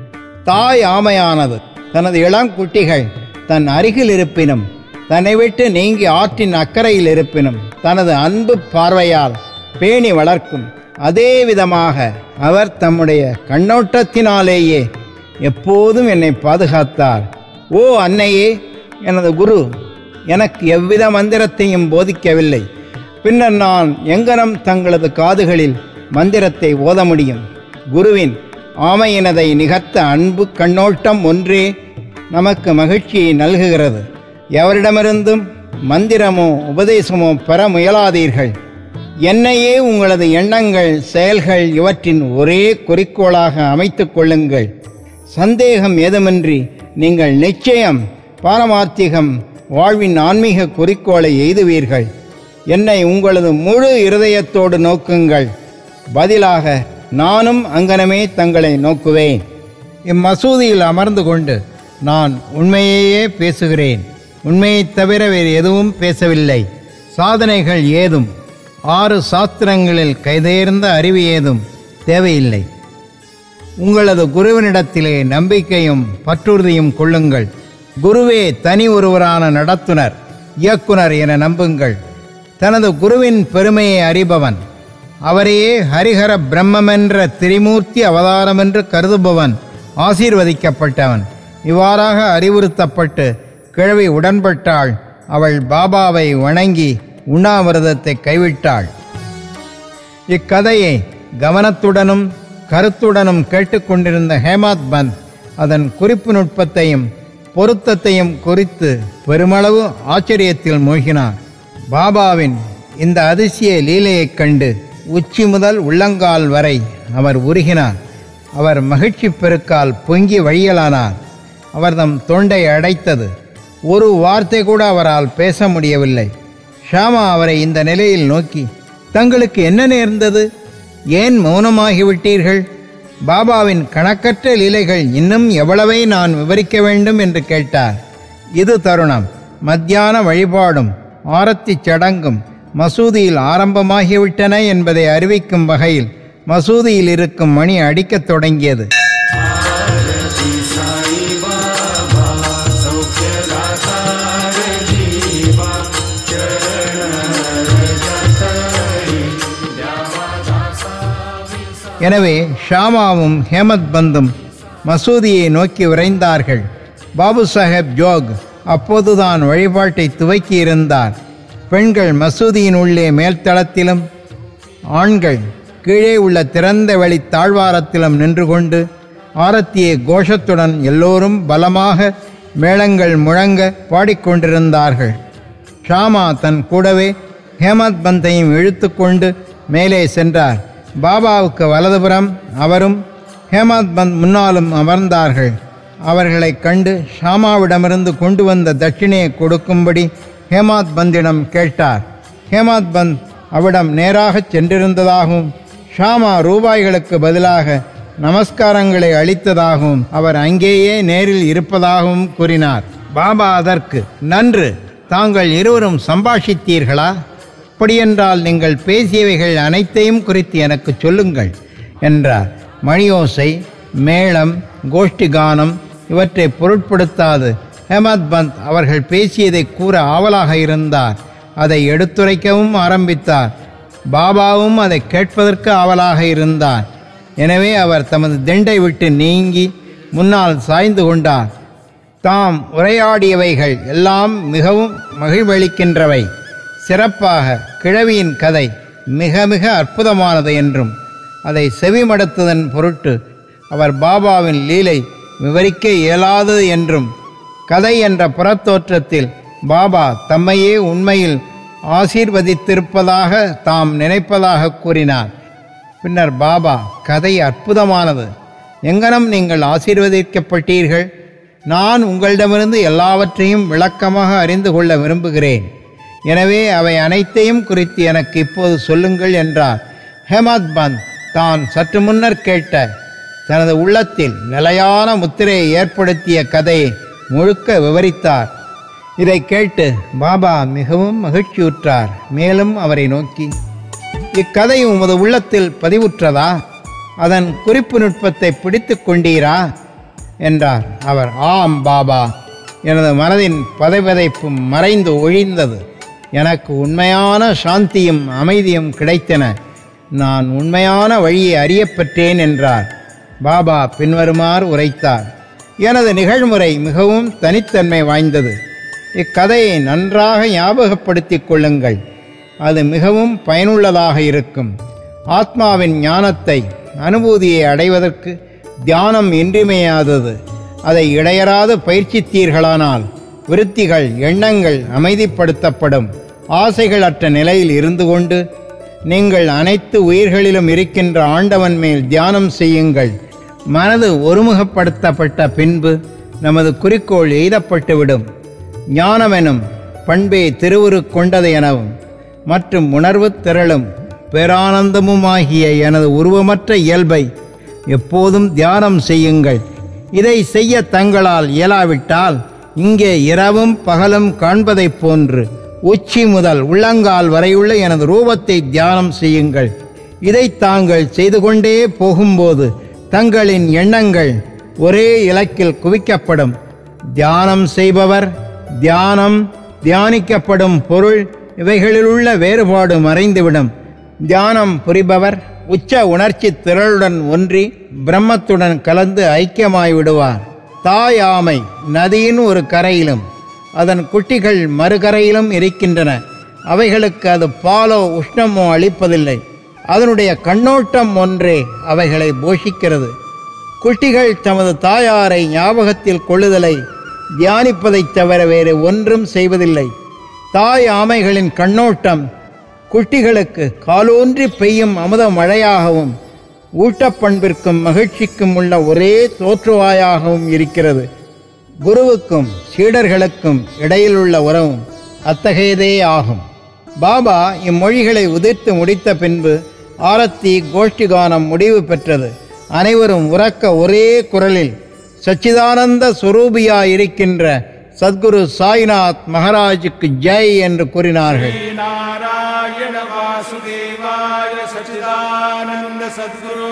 தாய் ஆமையானது தனது இளங்குட்டிகள் தன் அருகில் இருப்பினும் தன்னை விட்டு நீங்கி ஆற்றின் அக்கறையில் இருப்பினும் தனது அன்பு பார்வையால் பேணி வளர்க்கும் அதே விதமாக அவர் தம்முடைய கண்ணோட்டத்தினாலேயே எப்போதும் என்னை பாதுகாத்தார் ஓ அன்னையே எனது குரு எனக்கு எவ்வித மந்திரத்தையும் போதிக்கவில்லை பின்னர் நான் எங்கனம் தங்களது காதுகளில் மந்திரத்தை ஓத முடியும் குருவின் ஆமையினதை நிகர்த்த அன்பு கண்ணோட்டம் ஒன்றே நமக்கு மகிழ்ச்சியை நல்குகிறது எவரிடமிருந்தும் மந்திரமோ உபதேசமோ பெற முயலாதீர்கள் என்னையே உங்களது எண்ணங்கள் செயல்கள் இவற்றின் ஒரே குறிக்கோளாக அமைத்துக் கொள்ளுங்கள் சந்தேகம் ஏதுமின்றி நீங்கள் நிச்சயம் பாரமார்த்திகம் வாழ்வின் ஆன்மீக குறிக்கோளை எய்துவீர்கள் என்னை உங்களது முழு இருதயத்தோடு நோக்குங்கள் பதிலாக நானும் அங்கனமே தங்களை நோக்குவேன் இம்மசூதியில் அமர்ந்து கொண்டு நான் உண்மையையே பேசுகிறேன் உண்மையைத் தவிர வேறு எதுவும் பேசவில்லை சாதனைகள் ஏதும் ஆறு சாஸ்திரங்களில் கைதேர்ந்த அறிவு ஏதும் தேவையில்லை உங்களது குருவினிடத்திலே நம்பிக்கையும் பற்றுறுதியும் கொள்ளுங்கள் குருவே தனி ஒருவரான நடத்துனர் இயக்குனர் என நம்புங்கள் தனது குருவின் பெருமையை அறிபவன் அவரையே ஹரிஹர பிரம்மென்ற திரிமூர்த்தி அவதாரமென்று கருதுபவன் ஆசீர்வதிக்கப்பட்டவன் இவ்வாறாக அறிவுறுத்தப்பட்டு கிழவி உடன்பட்டாள் அவள் பாபாவை வணங்கி உண்ணாவிரதத்தை கைவிட்டாள் இக்கதையை கவனத்துடனும் கருத்துடனும் கேட்டுக்கொண்டிருந்த ஹேமாத் பந்த் அதன் குறிப்பு நுட்பத்தையும் பொருத்தத்தையும் குறித்து பெருமளவு ஆச்சரியத்தில் மூழ்கினார் பாபாவின் இந்த அதிசய லீலையைக் கண்டு உச்சி முதல் உள்ளங்கால் வரை அவர் உருகினார் அவர் மகிழ்ச்சி பெருக்கால் பொங்கி வழியலானார் அவர்தம் தொண்டை அடைத்தது ஒரு வார்த்தை கூட அவரால் பேச முடியவில்லை ஷாமா அவரை இந்த நிலையில் நோக்கி தங்களுக்கு என்ன நேர்ந்தது ஏன் மௌனமாகிவிட்டீர்கள் பாபாவின் கணக்கற்ற லீலைகள் இன்னும் எவ்வளவை நான் விவரிக்க வேண்டும் என்று கேட்டார் இது தருணம் மத்தியான வழிபாடும் ஆரத்திச் சடங்கும் மசூதியில் ஆரம்பமாகிவிட்டன என்பதை அறிவிக்கும் வகையில் மசூதியில் இருக்கும் மணி அடிக்கத் தொடங்கியது எனவே ஷாமாவும் ஹேமத் பந்தும் மசூதியை நோக்கி விரைந்தார்கள் பாபு சாஹேப் ஜோக் அப்போதுதான் வழிபாட்டை துவக்கியிருந்தார் பெண்கள் மசூதியின் உள்ளே மேல்தளத்திலும் ஆண்கள் கீழே உள்ள திறந்த வெளி தாழ்வாரத்திலும் நின்று கொண்டு ஆரத்தியை கோஷத்துடன் எல்லோரும் பலமாக மேளங்கள் முழங்க பாடிக்கொண்டிருந்தார்கள் ஷாமா தன் கூடவே ஹேமத் பந்தையும் இழுத்து கொண்டு மேலே சென்றார் பாபாவுக்கு வலதுபுறம் அவரும் ஹேமத் பந்த் முன்னாலும் அமர்ந்தார்கள் அவர்களைக் கண்டு ஷாமாவிடமிருந்து கொண்டு வந்த தட்சிணையை கொடுக்கும்படி ஹேமாத் பந்திடம் கேட்டார் ஹேமாத் பந்த் அவிடம் நேராகச் சென்றிருந்ததாகவும் ஷாமா ரூபாய்களுக்கு பதிலாக நமஸ்காரங்களை அளித்ததாகவும் அவர் அங்கேயே நேரில் இருப்பதாகவும் கூறினார் பாபா அதற்கு நன்று தாங்கள் இருவரும் சம்பாஷித்தீர்களா அப்படியென்றால் நீங்கள் பேசியவைகள் அனைத்தையும் குறித்து எனக்கு சொல்லுங்கள் என்றார் மணியோசை மேளம் கோஷ்டி கானம் இவற்றை பொருட்படுத்தாது ஹேமத் பந்த் அவர்கள் பேசியதை கூற ஆவலாக இருந்தார் அதை எடுத்துரைக்கவும் ஆரம்பித்தார் பாபாவும் அதை கேட்பதற்கு ஆவலாக இருந்தார் எனவே அவர் தமது திண்டை விட்டு நீங்கி முன்னால் சாய்ந்து கொண்டார் தாம் உரையாடியவைகள் எல்லாம் மிகவும் மகிழ்வளிக்கின்றவை சிறப்பாக கிழவியின் கதை மிக மிக அற்புதமானது என்றும் அதை செவிமடுத்ததன் பொருட்டு அவர் பாபாவின் லீலை விவரிக்க இயலாதது என்றும் கதை என்ற புறத்தோற்றத்தில் பாபா தம்மையே உண்மையில் ஆசீர்வதித்திருப்பதாக தாம் நினைப்பதாக கூறினார் பின்னர் பாபா கதை அற்புதமானது எங்கனம் நீங்கள் ஆசீர்வதிக்கப்பட்டீர்கள் நான் உங்களிடமிருந்து எல்லாவற்றையும் விளக்கமாக அறிந்து கொள்ள விரும்புகிறேன் எனவே அவை அனைத்தையும் குறித்து எனக்கு இப்போது சொல்லுங்கள் என்றார் ஹேமத் பந்த் தான் சற்று முன்னர் கேட்ட தனது உள்ளத்தில் நிலையான முத்திரையை ஏற்படுத்திய கதையை முழுக்க விவரித்தார் இதை கேட்டு பாபா மிகவும் மகிழ்ச்சியுற்றார் மேலும் அவரை நோக்கி இக்கதை உமது உள்ளத்தில் பதிவுற்றதா அதன் குறிப்பு நுட்பத்தை பிடித்து கொண்டீரா என்றார் அவர் ஆம் பாபா எனது மனதின் பதைபதைப்பும் மறைந்து ஒழிந்தது எனக்கு உண்மையான சாந்தியும் அமைதியும் கிடைத்தன நான் உண்மையான வழியை அறியப் பெற்றேன் என்றார் பாபா பின்வருமாறு உரைத்தார் எனது நிகழ்முறை மிகவும் தனித்தன்மை வாய்ந்தது இக்கதையை நன்றாக ஞாபகப்படுத்திக் கொள்ளுங்கள் அது மிகவும் பயனுள்ளதாக இருக்கும் ஆத்மாவின் ஞானத்தை அனுபூதியை அடைவதற்கு தியானம் இன்றியமையாதது அதை இடையறாது பயிற்சித்தீர்களானால் விருத்திகள் எண்ணங்கள் அமைதிப்படுத்தப்படும் ஆசைகள் அற்ற நிலையில் இருந்து கொண்டு நீங்கள் அனைத்து உயிர்களிலும் இருக்கின்ற ஆண்டவன் மேல் தியானம் செய்யுங்கள் மனது ஒருமுகப்படுத்தப்பட்ட பின்பு நமது குறிக்கோள் எய்தப்பட்டுவிடும் ஞானமெனும் பண்பே திருவுரு கொண்டது எனவும் மற்றும் உணர்வு திரளும் பேரானந்தமுமாகிய எனது உருவமற்ற இயல்பை எப்போதும் தியானம் செய்யுங்கள் இதை செய்ய தங்களால் இயலாவிட்டால் இங்கே இரவும் பகலும் காண்பதைப் போன்று உச்சி முதல் உள்ளங்கால் வரையுள்ள எனது ரூபத்தை தியானம் செய்யுங்கள் இதை தாங்கள் செய்து கொண்டே போகும்போது தங்களின் எண்ணங்கள் ஒரே இலக்கில் குவிக்கப்படும் தியானம் செய்பவர் தியானம் தியானிக்கப்படும் பொருள் இவைகளிலுள்ள வேறுபாடு மறைந்துவிடும் தியானம் புரிபவர் உச்ச உணர்ச்சி திரளுடன் ஒன்றி பிரம்மத்துடன் கலந்து ஐக்கியமாய் விடுவார் தாய் ஆமை நதியின் ஒரு கரையிலும் அதன் குட்டிகள் மறுகரையிலும் இருக்கின்றன அவைகளுக்கு அது பாலோ உஷ்ணமோ அளிப்பதில்லை அதனுடைய கண்ணோட்டம் ஒன்றே அவைகளை போஷிக்கிறது குட்டிகள் தமது தாயாரை ஞாபகத்தில் கொள்ளுதலை தியானிப்பதைத் தவிர வேறு ஒன்றும் செய்வதில்லை தாய் ஆமைகளின் கண்ணோட்டம் குட்டிகளுக்கு காலூன்றி பெய்யும் அமுத மழையாகவும் ஊட்டப்பண்பிற்கும் மகிழ்ச்சிக்கும் உள்ள ஒரே தோற்றுவாயாகவும் இருக்கிறது குருவுக்கும் சீடர்களுக்கும் இடையிலுள்ள உறவும் அத்தகையதே ஆகும் பாபா இம்மொழிகளை உதிர்த்து முடித்த பின்பு ஆரத்தி கோஷ்டி கானம் முடிவு பெற்றது அனைவரும் உறக்க ஒரே குரலில் சச்சிதானந்த சுரூபியாய் இருக்கின்ற சத்குரு சாய்நாத் மகாராஜுக்கு ஜெய் என்று கூறினார்கள் नारायण वासुदेवाय सचिदानंद सद्गुरु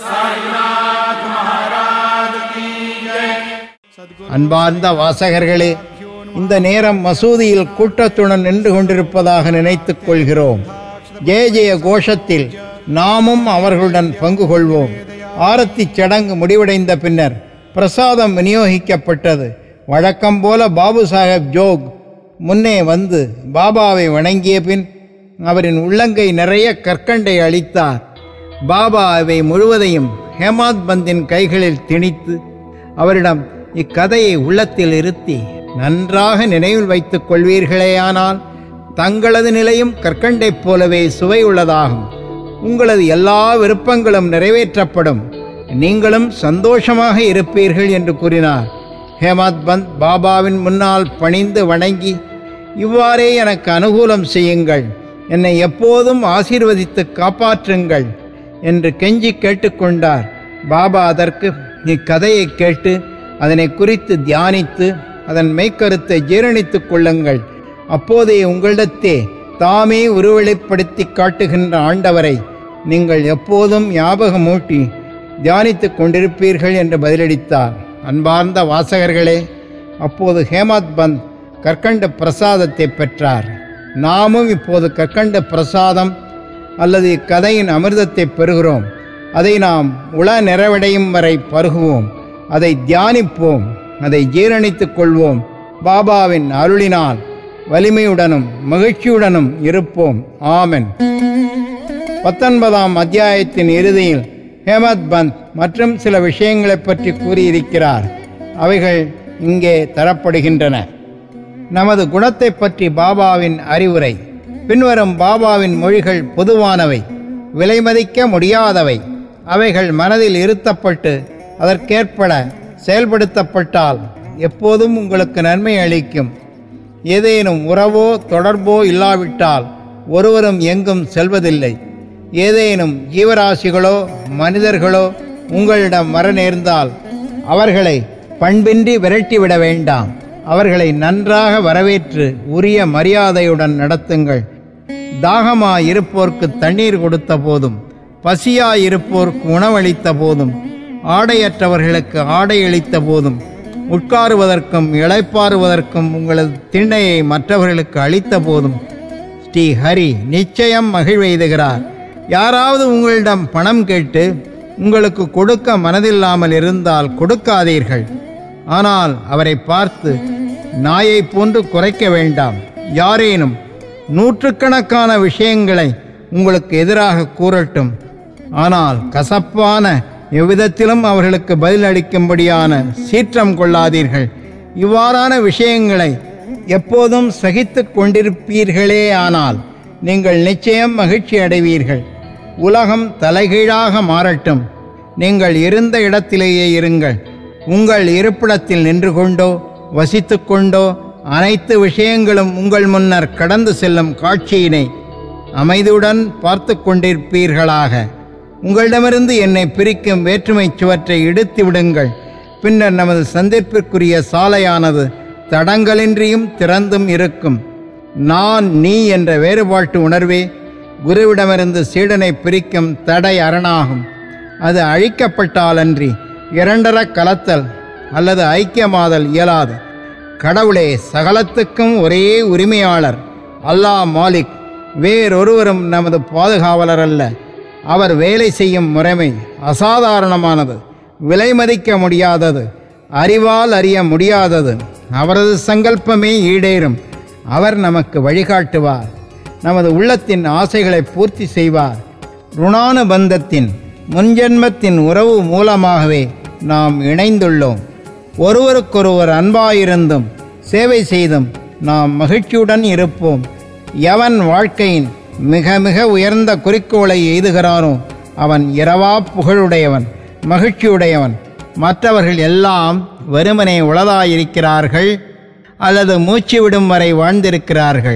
साईनाथ महाराज की जय सद्गुरु அன்பார்ந்த வாசகர்களே இந்த நேரம் மசூதியில் கூட்டத்துடன் நின்று கொண்டிருப்பதாக நினைத்துக் கொள்கிறோம் ஜெய ஜெய கோஷத்தில் நாமும் அவர்களுடன் பங்கு கொள்வோம் ஆரத்தி சடங்கு முடிவடைந்த பின்னர் பிரசாதம் விநியோகிக்கப்பட்டது வழக்கம் போல பாபு சாஹேப் ஜோக் முன்னே வந்து பாபாவை வணங்கிய பின் அவரின் உள்ளங்கை நிறைய கற்கண்டை அளித்தார் பாபா அவை முழுவதையும் ஹேமாத் பந்தின் கைகளில் திணித்து அவரிடம் இக்கதையை உள்ளத்தில் இருத்தி நன்றாக நினைவில் வைத்துக் கொள்வீர்களேயானால் தங்களது நிலையும் கற்கண்டைப் போலவே சுவை உள்ளதாகும் உங்களது எல்லா விருப்பங்களும் நிறைவேற்றப்படும் நீங்களும் சந்தோஷமாக இருப்பீர்கள் என்று கூறினார் ஹேமத் பந்த் பாபாவின் முன்னால் பணிந்து வணங்கி இவ்வாறே எனக்கு அனுகூலம் செய்யுங்கள் என்னை எப்போதும் ஆசீர்வதித்து காப்பாற்றுங்கள் என்று கெஞ்சி கேட்டுக்கொண்டார் பாபா அதற்கு இக்கதையை கேட்டு அதனை குறித்து தியானித்து அதன் மெய்க்கருத்தை ஜீரணித்துக் கொள்ளுங்கள் அப்போதே உங்களிடத்தே தாமே உருவெளிப்படுத்தி காட்டுகின்ற ஆண்டவரை நீங்கள் எப்போதும் ஞாபகமூட்டி தியானித்துக் கொண்டிருப்பீர்கள் என்று பதிலளித்தார் அன்பார்ந்த வாசகர்களே அப்போது ஹேமத் பந்த் கற்கண்ட பிரசாதத்தை பெற்றார் நாமும் இப்போது கற்கண்ட பிரசாதம் அல்லது இக்கதையின் அமிர்தத்தை பெறுகிறோம் அதை நாம் உள நிறைவடையும் வரை பருகுவோம் அதை தியானிப்போம் அதை ஜீரணித்துக் கொள்வோம் பாபாவின் அருளினால் வலிமையுடனும் மகிழ்ச்சியுடனும் இருப்போம் ஆமென் பத்தொன்பதாம் அத்தியாயத்தின் இறுதியில் ஹேமத் பந்த் மற்றும் சில விஷயங்களைப் பற்றி கூறியிருக்கிறார் அவைகள் இங்கே தரப்படுகின்றன நமது குணத்தை பற்றி பாபாவின் அறிவுரை பின்வரும் பாபாவின் மொழிகள் பொதுவானவை விலைமதிக்க முடியாதவை அவைகள் மனதில் இருத்தப்பட்டு அதற்கேற்பட செயல்படுத்தப்பட்டால் எப்போதும் உங்களுக்கு நன்மை அளிக்கும் ஏதேனும் உறவோ தொடர்போ இல்லாவிட்டால் ஒருவரும் எங்கும் செல்வதில்லை ஏதேனும் ஜீவராசிகளோ மனிதர்களோ உங்களிடம் வர நேர்ந்தால் அவர்களை பண்பின்றி விரட்டிவிட வேண்டாம் அவர்களை நன்றாக வரவேற்று உரிய மரியாதையுடன் நடத்துங்கள் தாகமாய் இருப்போர்க்கு தண்ணீர் கொடுத்த போதும் பசியாய் இருப்போர்க்கு உணவளித்த போதும் ஆடையற்றவர்களுக்கு ஆடை அளித்த போதும் உட்காருவதற்கும் இளைப்பாறுவதற்கும் உங்களது திண்ணையை மற்றவர்களுக்கு அளித்த போதும் ஸ்ரீ ஹரி நிச்சயம் மகிழ்வெய்துகிறார் யாராவது உங்களிடம் பணம் கேட்டு உங்களுக்கு கொடுக்க மனதில்லாமல் இருந்தால் கொடுக்காதீர்கள் ஆனால் அவரை பார்த்து நாயைப் போன்று குறைக்க வேண்டாம் யாரேனும் நூற்றுக்கணக்கான விஷயங்களை உங்களுக்கு எதிராக கூறட்டும் ஆனால் கசப்பான எவ்விதத்திலும் அவர்களுக்கு பதிலளிக்கும்படியான சீற்றம் கொள்ளாதீர்கள் இவ்வாறான விஷயங்களை எப்போதும் சகித்துக் கொண்டிருப்பீர்களே ஆனால் நீங்கள் நிச்சயம் மகிழ்ச்சி அடைவீர்கள் உலகம் தலைகீழாக மாறட்டும் நீங்கள் இருந்த இடத்திலேயே இருங்கள் உங்கள் இருப்பிடத்தில் நின்று கொண்டோ வசித்துக் கொண்டோ அனைத்து விஷயங்களும் உங்கள் முன்னர் கடந்து செல்லும் காட்சியினை அமைதியுடன் பார்த்து கொண்டிருப்பீர்களாக உங்களிடமிருந்து என்னை பிரிக்கும் வேற்றுமை சுவற்றை இடித்து விடுங்கள் பின்னர் நமது சந்திப்பிற்குரிய சாலையானது தடங்கலின்றியும் திறந்தும் இருக்கும் நான் நீ என்ற வேறுபாட்டு உணர்வே குருவிடமிருந்து சீடனை பிரிக்கும் தடை அரணாகும் அது அழிக்கப்பட்டாலன்றி இரண்டர கலத்தல் அல்லது ஐக்கியமாதல் இயலாது கடவுளே சகலத்துக்கும் ஒரே உரிமையாளர் அல்லாஹ் மாலிக் வேறொருவரும் நமது பாதுகாவலர் அல்ல அவர் வேலை செய்யும் முறைமை அசாதாரணமானது விலை மதிக்க முடியாதது அறிவால் அறிய முடியாதது அவரது சங்கல்பமே ஈடேறும் அவர் நமக்கு வழிகாட்டுவார் நமது உள்ளத்தின் ஆசைகளை பூர்த்தி செய்வார் ருணானுபந்தத்தின் முன்ஜென்மத்தின் உறவு மூலமாகவே நாம் இணைந்துள்ளோம் ஒருவருக்கொருவர் அன்பாயிருந்தும் சேவை செய்தும் நாம் மகிழ்ச்சியுடன் இருப்போம் எவன் வாழ்க்கையின் மிக மிக உயர்ந்த குறிக்கோளை எய்துகிறானோ அவன் இரவா புகழுடையவன் மகிழ்ச்சியுடையவன் மற்றவர்கள் எல்லாம் வெறுமனே உளதாயிருக்கிறார்கள் அல்லது மூச்சு விடும் வரை வாழ்ந்திருக்கிறார்கள்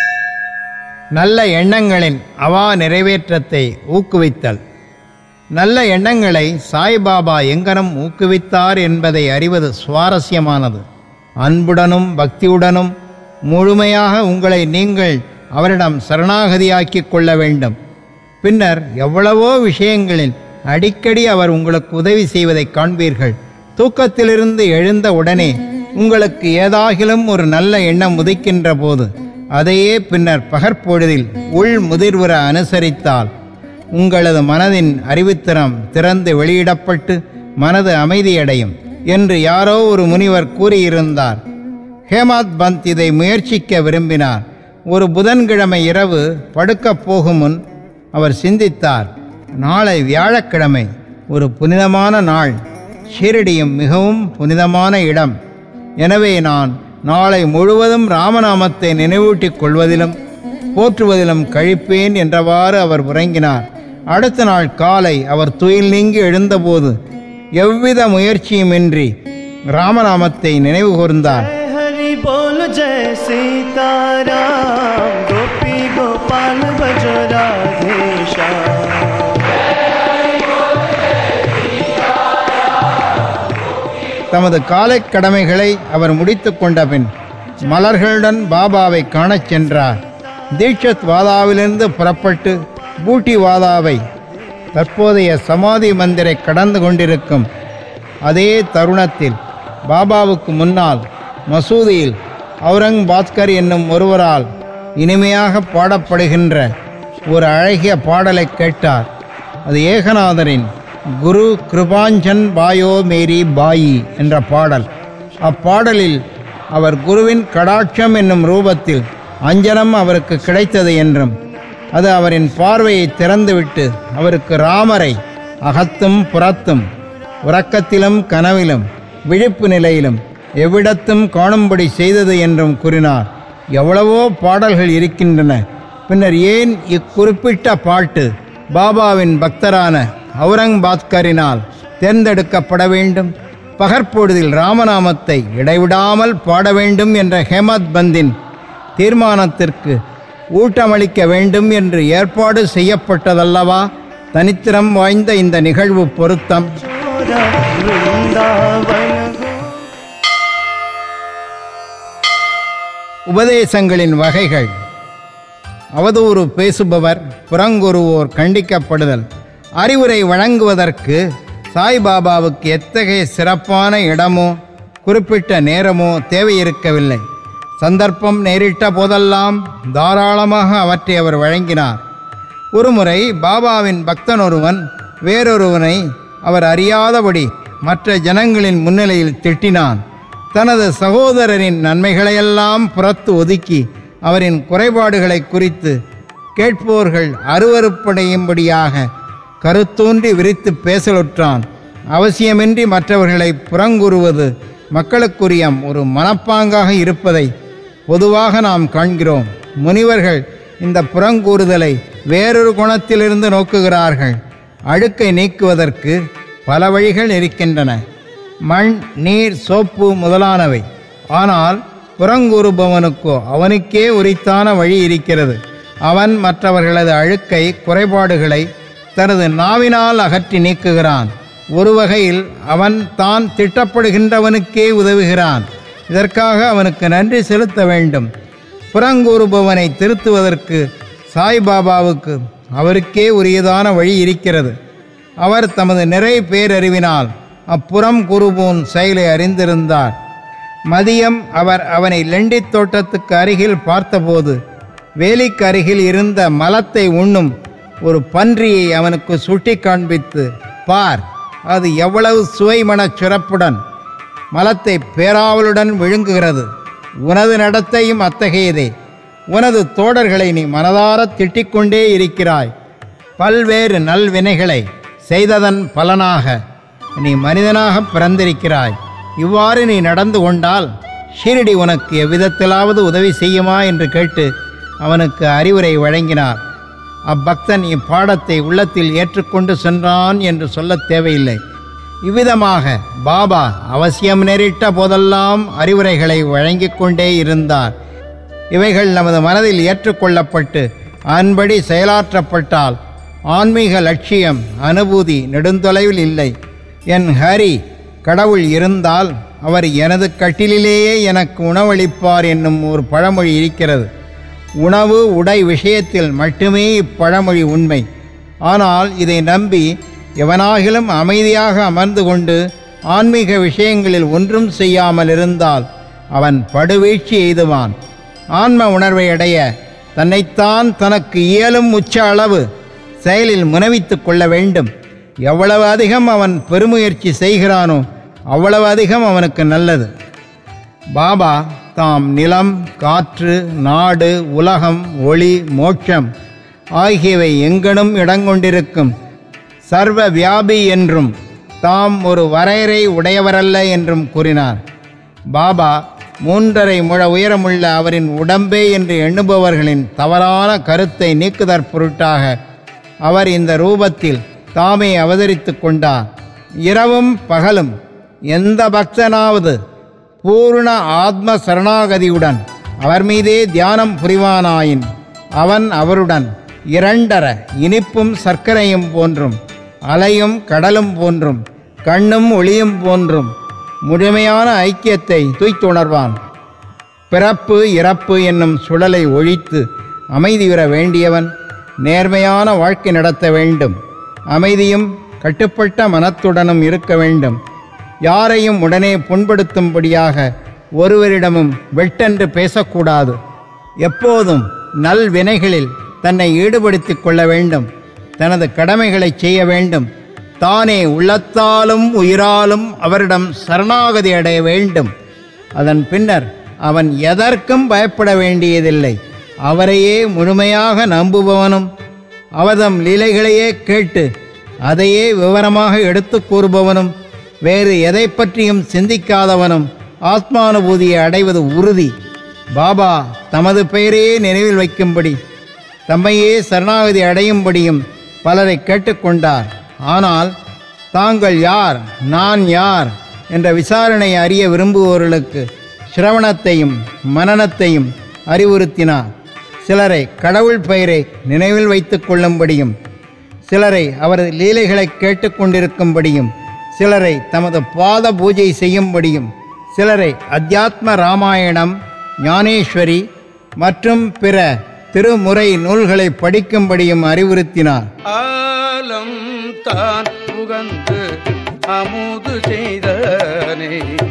நல்ல எண்ணங்களின் அவா நிறைவேற்றத்தை ஊக்குவித்தல் நல்ல எண்ணங்களை சாய்பாபா எங்கனம் ஊக்குவித்தார் என்பதை அறிவது சுவாரஸ்யமானது அன்புடனும் பக்தியுடனும் முழுமையாக உங்களை நீங்கள் அவரிடம் சரணாகதியாக்கிக் கொள்ள வேண்டும் பின்னர் எவ்வளவோ விஷயங்களில் அடிக்கடி அவர் உங்களுக்கு உதவி செய்வதை காண்பீர்கள் தூக்கத்திலிருந்து எழுந்த உடனே உங்களுக்கு ஏதாகிலும் ஒரு நல்ல எண்ணம் உதிக்கின்ற போது அதையே பின்னர் பகற்பொழுதில் உள் முதிர்வுற அனுசரித்தால் உங்களது மனதின் அறிவுத்திறம் திறந்து வெளியிடப்பட்டு மனது அமைதியடையும் என்று யாரோ ஒரு முனிவர் கூறியிருந்தார் ஹேமாத் பந்த் இதை முயற்சிக்க விரும்பினார் ஒரு புதன்கிழமை இரவு படுக்கப் போகும் முன் அவர் சிந்தித்தார் நாளை வியாழக்கிழமை ஒரு புனிதமான நாள் ஷீரடியும் மிகவும் புனிதமான இடம் எனவே நான் நாளை முழுவதும் ராமநாமத்தை நினைவூட்டிக் கொள்வதிலும் போற்றுவதிலும் கழிப்பேன் என்றவாறு அவர் உறங்கினார் அடுத்த நாள் காலை அவர் துயில் நீங்கி எழுந்தபோது எவ்வித முயற்சியுமின்றி ராமநாமத்தை நினைவு கூர்ந்தார் जय हरि बोल जय सीताराम गोपी गोपाल भज राधे श्याम தமது காலை கடமைகளை அவர் முடித்து கொண்ட பின் மலர்களுடன் பாபாவை காணச் சென்றார் தீட்சத் வாதாவிலிருந்து புறப்பட்டு பூட்டி வாதாவை தற்போதைய சமாதி மந்திரை கடந்து கொண்டிருக்கும் அதே தருணத்தில் பாபாவுக்கு முன்னால் மசூதியில் அவுரங் பாஸ்கர் என்னும் ஒருவரால் இனிமையாக பாடப்படுகின்ற ஒரு அழகிய பாடலை கேட்டார் அது ஏகநாதரின் குரு கிருபாஞ்சன் பாயோ மேரி பாயி என்ற பாடல் அப்பாடலில் அவர் குருவின் கடாட்சம் என்னும் ரூபத்தில் அஞ்சனம் அவருக்கு கிடைத்தது என்றும் அது அவரின் பார்வையை திறந்துவிட்டு அவருக்கு ராமரை அகத்தும் புறத்தும் உறக்கத்திலும் கனவிலும் விழிப்பு நிலையிலும் எவ்விடத்தும் காணும்படி செய்தது என்றும் கூறினார் எவ்வளவோ பாடல்கள் இருக்கின்றன பின்னர் ஏன் இக்குறிப்பிட்ட பாட்டு பாபாவின் பக்தரான அவுரங்பாத்கரினால் தேர்ந்தெடுக்கப்பட வேண்டும் பகற்பொழுதில் ராமநாமத்தை இடைவிடாமல் பாட வேண்டும் என்ற ஹேமத் பந்தின் தீர்மானத்திற்கு ஊட்டமளிக்க வேண்டும் என்று ஏற்பாடு செய்யப்பட்டதல்லவா தனித்திறம் வாய்ந்த இந்த நிகழ்வு பொருத்தம் छोरा वृंदावन गो உபதேசங்களின் வகைகள் அவதூறு பேசுபவர் புறங்குருவோர் கண்டிக்கப்படுதல் அறிவுரை வழங்குவதற்கு சாய்பாபாவுக்கு எத்தகைய சிறப்பான இடமோ குறிப்பிட்ட நேரமோ தேவையிருக்கவில்லை சந்தர்ப்பம் நேரிட்ட போதெல்லாம் தாராளமாக அவற்றை அவர் வழங்கினார் ஒருமுறை பாபாவின் பக்தன் ஒருவன் வேறொருவனை அவர் அறியாதபடி மற்ற ஜனங்களின் முன்னிலையில் திட்டினான் தனது சகோதரரின் நன்மைகளையெல்லாம் புறத்து ஒதுக்கி அவரின் குறைபாடுகளை குறித்து கேட்போர்கள் அருவருப்படையும்படியாக கருத்தூன்றி விரித்து பேசலுற்றான் அவசியமின்றி மற்றவர்களை புறங்கூறுவது மக்களுக்குரிய ஒரு மனப்பாங்காக இருப்பதை பொதுவாக நாம் காண்கிறோம் முனிவர்கள் இந்த புறங்கூறுதலை வேறொரு குணத்திலிருந்து நோக்குகிறார்கள் அழுக்கை நீக்குவதற்கு பல வழிகள் இருக்கின்றன மண் நீர் சோப்பு முதலானவை ஆனால் புறங்கூறுபவனுக்கோ அவனுக்கே உரித்தான வழி இருக்கிறது அவன் மற்றவர்களது அழுக்கை குறைபாடுகளை தனது நாவினால் அகற்றி நீக்குகிறான் ஒரு வகையில் அவன் தான் திட்டப்படுகின்றவனுக்கே உதவுகிறான் இதற்காக அவனுக்கு நன்றி செலுத்த வேண்டும் புறங்கூறுபவனை திருத்துவதற்கு சாய்பாபாவுக்கு அவருக்கே உரியதான வழி இருக்கிறது அவர் தமது நிறை பேரறிவினால் அப்புறம் கூறுபோன் செயலை அறிந்திருந்தார் மதியம் அவர் அவனை லெண்டித் தோட்டத்துக்கு அருகில் பார்த்தபோது வேலிக்கு அருகில் இருந்த மலத்தை உண்ணும் ஒரு பன்றியை அவனுக்கு சுட்டி காண்பித்து பார் அது எவ்வளவு சுவைமணச் சிறப்புடன் மலத்தை பேராவலுடன் விழுங்குகிறது உனது நடத்தையும் அத்தகையதே உனது தோடர்களை நீ மனதாரத் திட்டிக்கொண்டே இருக்கிறாய் பல்வேறு நல்வினைகளை செய்ததன் பலனாக நீ மனிதனாக பிறந்திருக்கிறாய் இவ்வாறு நீ நடந்து கொண்டால் ஷீரடி உனக்கு எவ்விதத்திலாவது உதவி செய்யுமா என்று கேட்டு அவனுக்கு அறிவுரை வழங்கினார் அப்பக்தன் இப்பாடத்தை உள்ளத்தில் ஏற்றுக்கொண்டு சென்றான் என்று சொல்லத் தேவையில்லை இவ்விதமாக பாபா அவசியம் நேரிட்ட போதெல்லாம் அறிவுரைகளை வழங்கிக் கொண்டே இருந்தார் இவைகள் நமது மனதில் ஏற்றுக்கொள்ளப்பட்டு அன்படி செயலாற்றப்பட்டால் ஆன்மீக லட்சியம் அனுபூதி நெடுந்தொலைவில் இல்லை என் ஹரி கடவுள் இருந்தால் அவர் எனது கட்டிலிலேயே எனக்கு உணவளிப்பார் என்னும் ஒரு பழமொழி இருக்கிறது உணவு உடை விஷயத்தில் மட்டுமே இப்பழமொழி உண்மை ஆனால் இதை நம்பி எவனாகிலும் அமைதியாக அமர்ந்து கொண்டு ஆன்மீக விஷயங்களில் ஒன்றும் செய்யாமல் இருந்தால் அவன் படுவீழ்ச்சி எய்துவான் ஆன்ம உணர்வை அடைய தன்னைத்தான் தனக்கு இயலும் உச்ச அளவு செயலில் முனவித்துக் கொள்ள வேண்டும் எவ்வளவு அதிகம் அவன் பெருமுயற்சி செய்கிறானோ அவ்வளவு அதிகம் அவனுக்கு நல்லது பாபா தாம் நிலம் காற்று நாடு உலகம் ஒளி மோட்சம் ஆகியவை எங்கனும் இடங்கொண்டிருக்கும் சர்வ வியாபி என்றும் தாம் ஒரு வரையறை உடையவரல்ல என்றும் கூறினார் பாபா மூன்றரை முழ உயரமுள்ள அவரின் உடம்பே என்று எண்ணுபவர்களின் தவறான கருத்தை நீக்குதற் பொருட்டாக அவர் இந்த ரூபத்தில் தாமே அவதரித்துக் கொண்டார் இரவும் பகலும் எந்த பக்தனாவது பூர்ண ஆத்ம சரணாகதியுடன் அவர் மீதே தியானம் புரிவானாயின் அவன் அவருடன் இரண்டர இனிப்பும் சர்க்கரையும் போன்றும் அலையும் கடலும் போன்றும் கண்ணும் ஒளியும் போன்றும் முழுமையான ஐக்கியத்தை தூய்த்துணர்வான் பிறப்பு இறப்பு என்னும் சுழலை ஒழித்து அமைதி பெற வேண்டியவன் நேர்மையான வாழ்க்கை நடத்த வேண்டும் அமைதியும் கட்டுப்பட்ட மனத்துடனும் இருக்க வேண்டும் யாரையும் உடனே புண்படுத்தும்படியாக ஒருவரிடமும் வெட்டென்று பேசக்கூடாது எப்போதும் நல் வினைகளில் தன்னை ஈடுபடுத்திக் கொள்ள வேண்டும் தனது கடமைகளை செய்ய வேண்டும் தானே உள்ளத்தாலும் உயிராலும் அவரிடம் சரணாகதி அடைய வேண்டும் அதன் பின்னர் அவன் எதற்கும் பயப்பட வேண்டியதில்லை அவரையே முழுமையாக நம்புபவனும் அவதம் லீலைகளையே கேட்டு அதையே விவரமாக எடுத்துக் கூறுபவனும் வேறு எதை பற்றியும் சிந்திக்காதவனும் ஆத்மானுபூதியை அடைவது உறுதி பாபா தமது பெயரையே நினைவில் வைக்கும்படி தம்மையே சரணாகதி அடையும்படியும் பலரை கேட்டுக்கொண்டார் ஆனால் தாங்கள் யார் நான் யார் என்ற விசாரணை அறிய விரும்புவோர்களுக்கு சிரவணத்தையும் மனனத்தையும் அறிவுறுத்தினார் சிலரை கடவுள் பெயரை நினைவில் வைத்துக் கொள்ளும்படியும் சிலரை அவரது லீலைகளை கேட்டுக்கொண்டிருக்கும்படியும் சிலரை தமது பாத பூஜை செய்யும்படியும் சிலரை அத்தியாத்ம ராமாயணம் ஞானேஸ்வரி மற்றும் பிற திருமுறை நூல்களை படிக்கும்படியும் அறிவுறுத்தினார் ஆலம் தான் புகந்து அமுது செய்தனே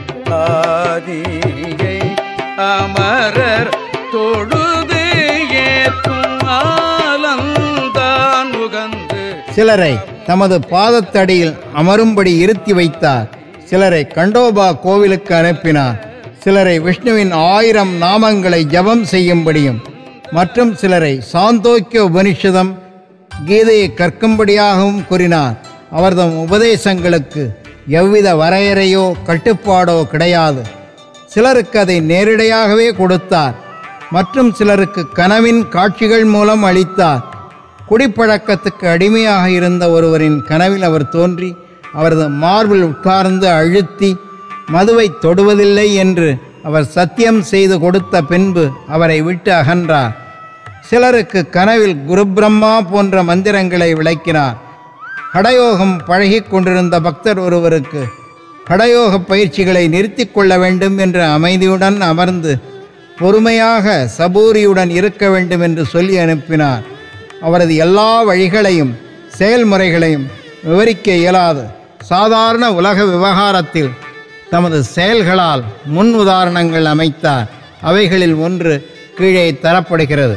ஆதியை அமரர் தொழுது ஏற்றும் ஆலந்தான் உகந்து சிலரை தமது பாதத்தடியில் அமரும்படி இருத்தி வைத்தார் சிலரை கண்டோபா கோவிலுக்கு அனுப்பினார் சிலரை விஷ்ணுவின் ஆயிரம் நாமங்களை ஜபம் செய்யும்படியும் மற்றும் சிலரை சாந்தோக்கிய உபனிஷதம் கீதையை கற்கும்படியாகவும் கூறினார் அவர்தம் உபதேசங்களுக்கு எவ்வித வரையறையோ கட்டுப்பாடோ கிடையாது சிலருக்கு அதை நேரிடையாகவே கொடுத்தார் மற்றும் சிலருக்கு கனவின் காட்சிகள் மூலம் அளித்தார் குடிப்பழக்கத்துக்கு அடிமையாக இருந்த ஒருவரின் கனவில் அவர் தோன்றி அவரது மார்பில் உட்கார்ந்து அழுத்தி மதுவை தொடுவதில்லை என்று அவர் சத்தியம் செய்து கொடுத்த பின்பு அவரை விட்டு அகன்றார் சிலருக்கு கனவில் குருபிரம்மா போன்ற மந்திரங்களை விளக்கினார் ஹடயோகம் பழகிக் கொண்டிருந்த பக்தர் ஒருவருக்கு ஹடயோக பயிற்சிகளை நிறுத்திக் கொள்ள வேண்டும் என்ற அமைதியுடன் அமர்ந்து பொறுமையாக சபூரியுடன் இருக்க வேண்டும் என்று சொல்லி அனுப்பினார் அவரது எல்லா வழிகளையும் செயல்முறைகளையும் விவரிக்க இயலாது சாதாரண உலக விவகாரத்தில் தமது செயல்களால் முன் உதாரணங்கள் அமைத்தார் அவைகளில் ஒன்று கீழே தரப்படுகிறது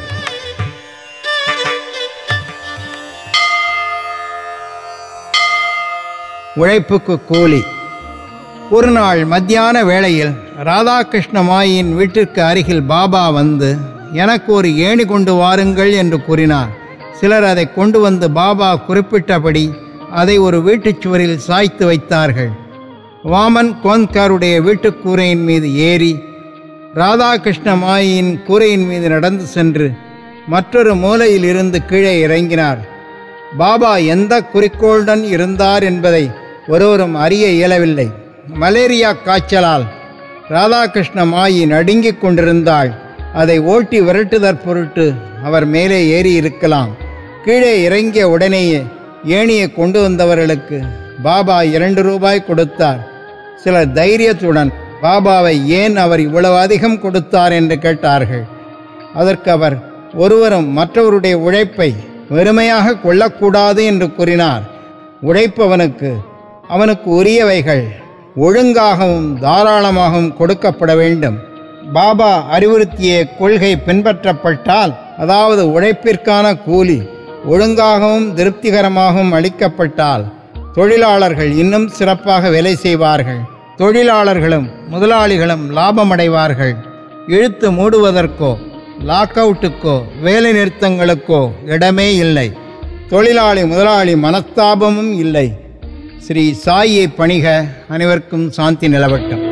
உழைப்புக்கு கூலி ஒரு நாள் மத்தியான வேளையில் ராதாகிருஷ்ண மாயின் வீட்டிற்கு அருகில் பாபா வந்து எனக்கு ஒரு ஏணி கொண்டு வாருங்கள் என்று கூறினார் சிலர் அதை கொண்டு வந்து பாபா குறிப்பிட்டபடி அதை ஒரு வீட்டுச் சுவரில் சாய்த்து வைத்தார்கள் வாமன் கோன்காருடைய வீட்டுக் கூரையின் மீது ஏறி ராதாகிருஷ்ண மாயின் கூரையின் மீது நடந்து சென்று மற்றொரு மூலையில் இருந்து கீழே இறங்கினார் பாபா எந்த குறிக்கோளுடன் இருந்தார் என்பதை ஒருவரும் அறிய இயலவில்லை மலேரியா காய்ச்சலால் ராதாகிருஷ்ண மாயி நடுங்கிக் கொண்டிருந்தாள் அதை ஓட்டி விரட்டுதற் பொருட்டு அவர் மேலே ஏறி இருக்கலாம் கீழே இறங்கிய உடனேயே ஏணியை கொண்டு வந்தவர்களுக்கு பாபா இரண்டு ரூபாய் கொடுத்தார் சிலர் தைரியத்துடன் பாபாவை ஏன் அவர் இவ்வளவு அதிகம் கொடுத்தார் என்று கேட்டார்கள் அதற்கு அவர் ஒருவரும் மற்றவருடைய உழைப்பை வெறுமையாக கொள்ளக்கூடாது என்று கூறினார் உழைப்பவனுக்கு அவனுக்கு உரியவைகள் ஒழுங்காகவும் தாராளமாகவும் கொடுக்கப்பட வேண்டும் பாபா அறிவுறுத்திய கொள்கை பின்பற்றப்பட்டால் அதாவது உழைப்பிற்கான கூலி ஒழுங்காகவும் திருப்திகரமாகவும் அளிக்கப்பட்டால் தொழிலாளர்கள் இன்னும் சிறப்பாக வேலை செய்வார்கள் தொழிலாளர்களும் முதலாளிகளும் லாபமடைவார்கள் இழுத்து மூடுவதற்கோ லாக் அவுட்டுக்கோ வேலை நிறுத்தங்களுக்கோ இடமே இல்லை தொழிலாளி முதலாளி மனஸ்தாபமும் இல்லை ஸ்ரீ சாயை பணிக அனைவருக்கும் சாந்தி நிலவட்டும்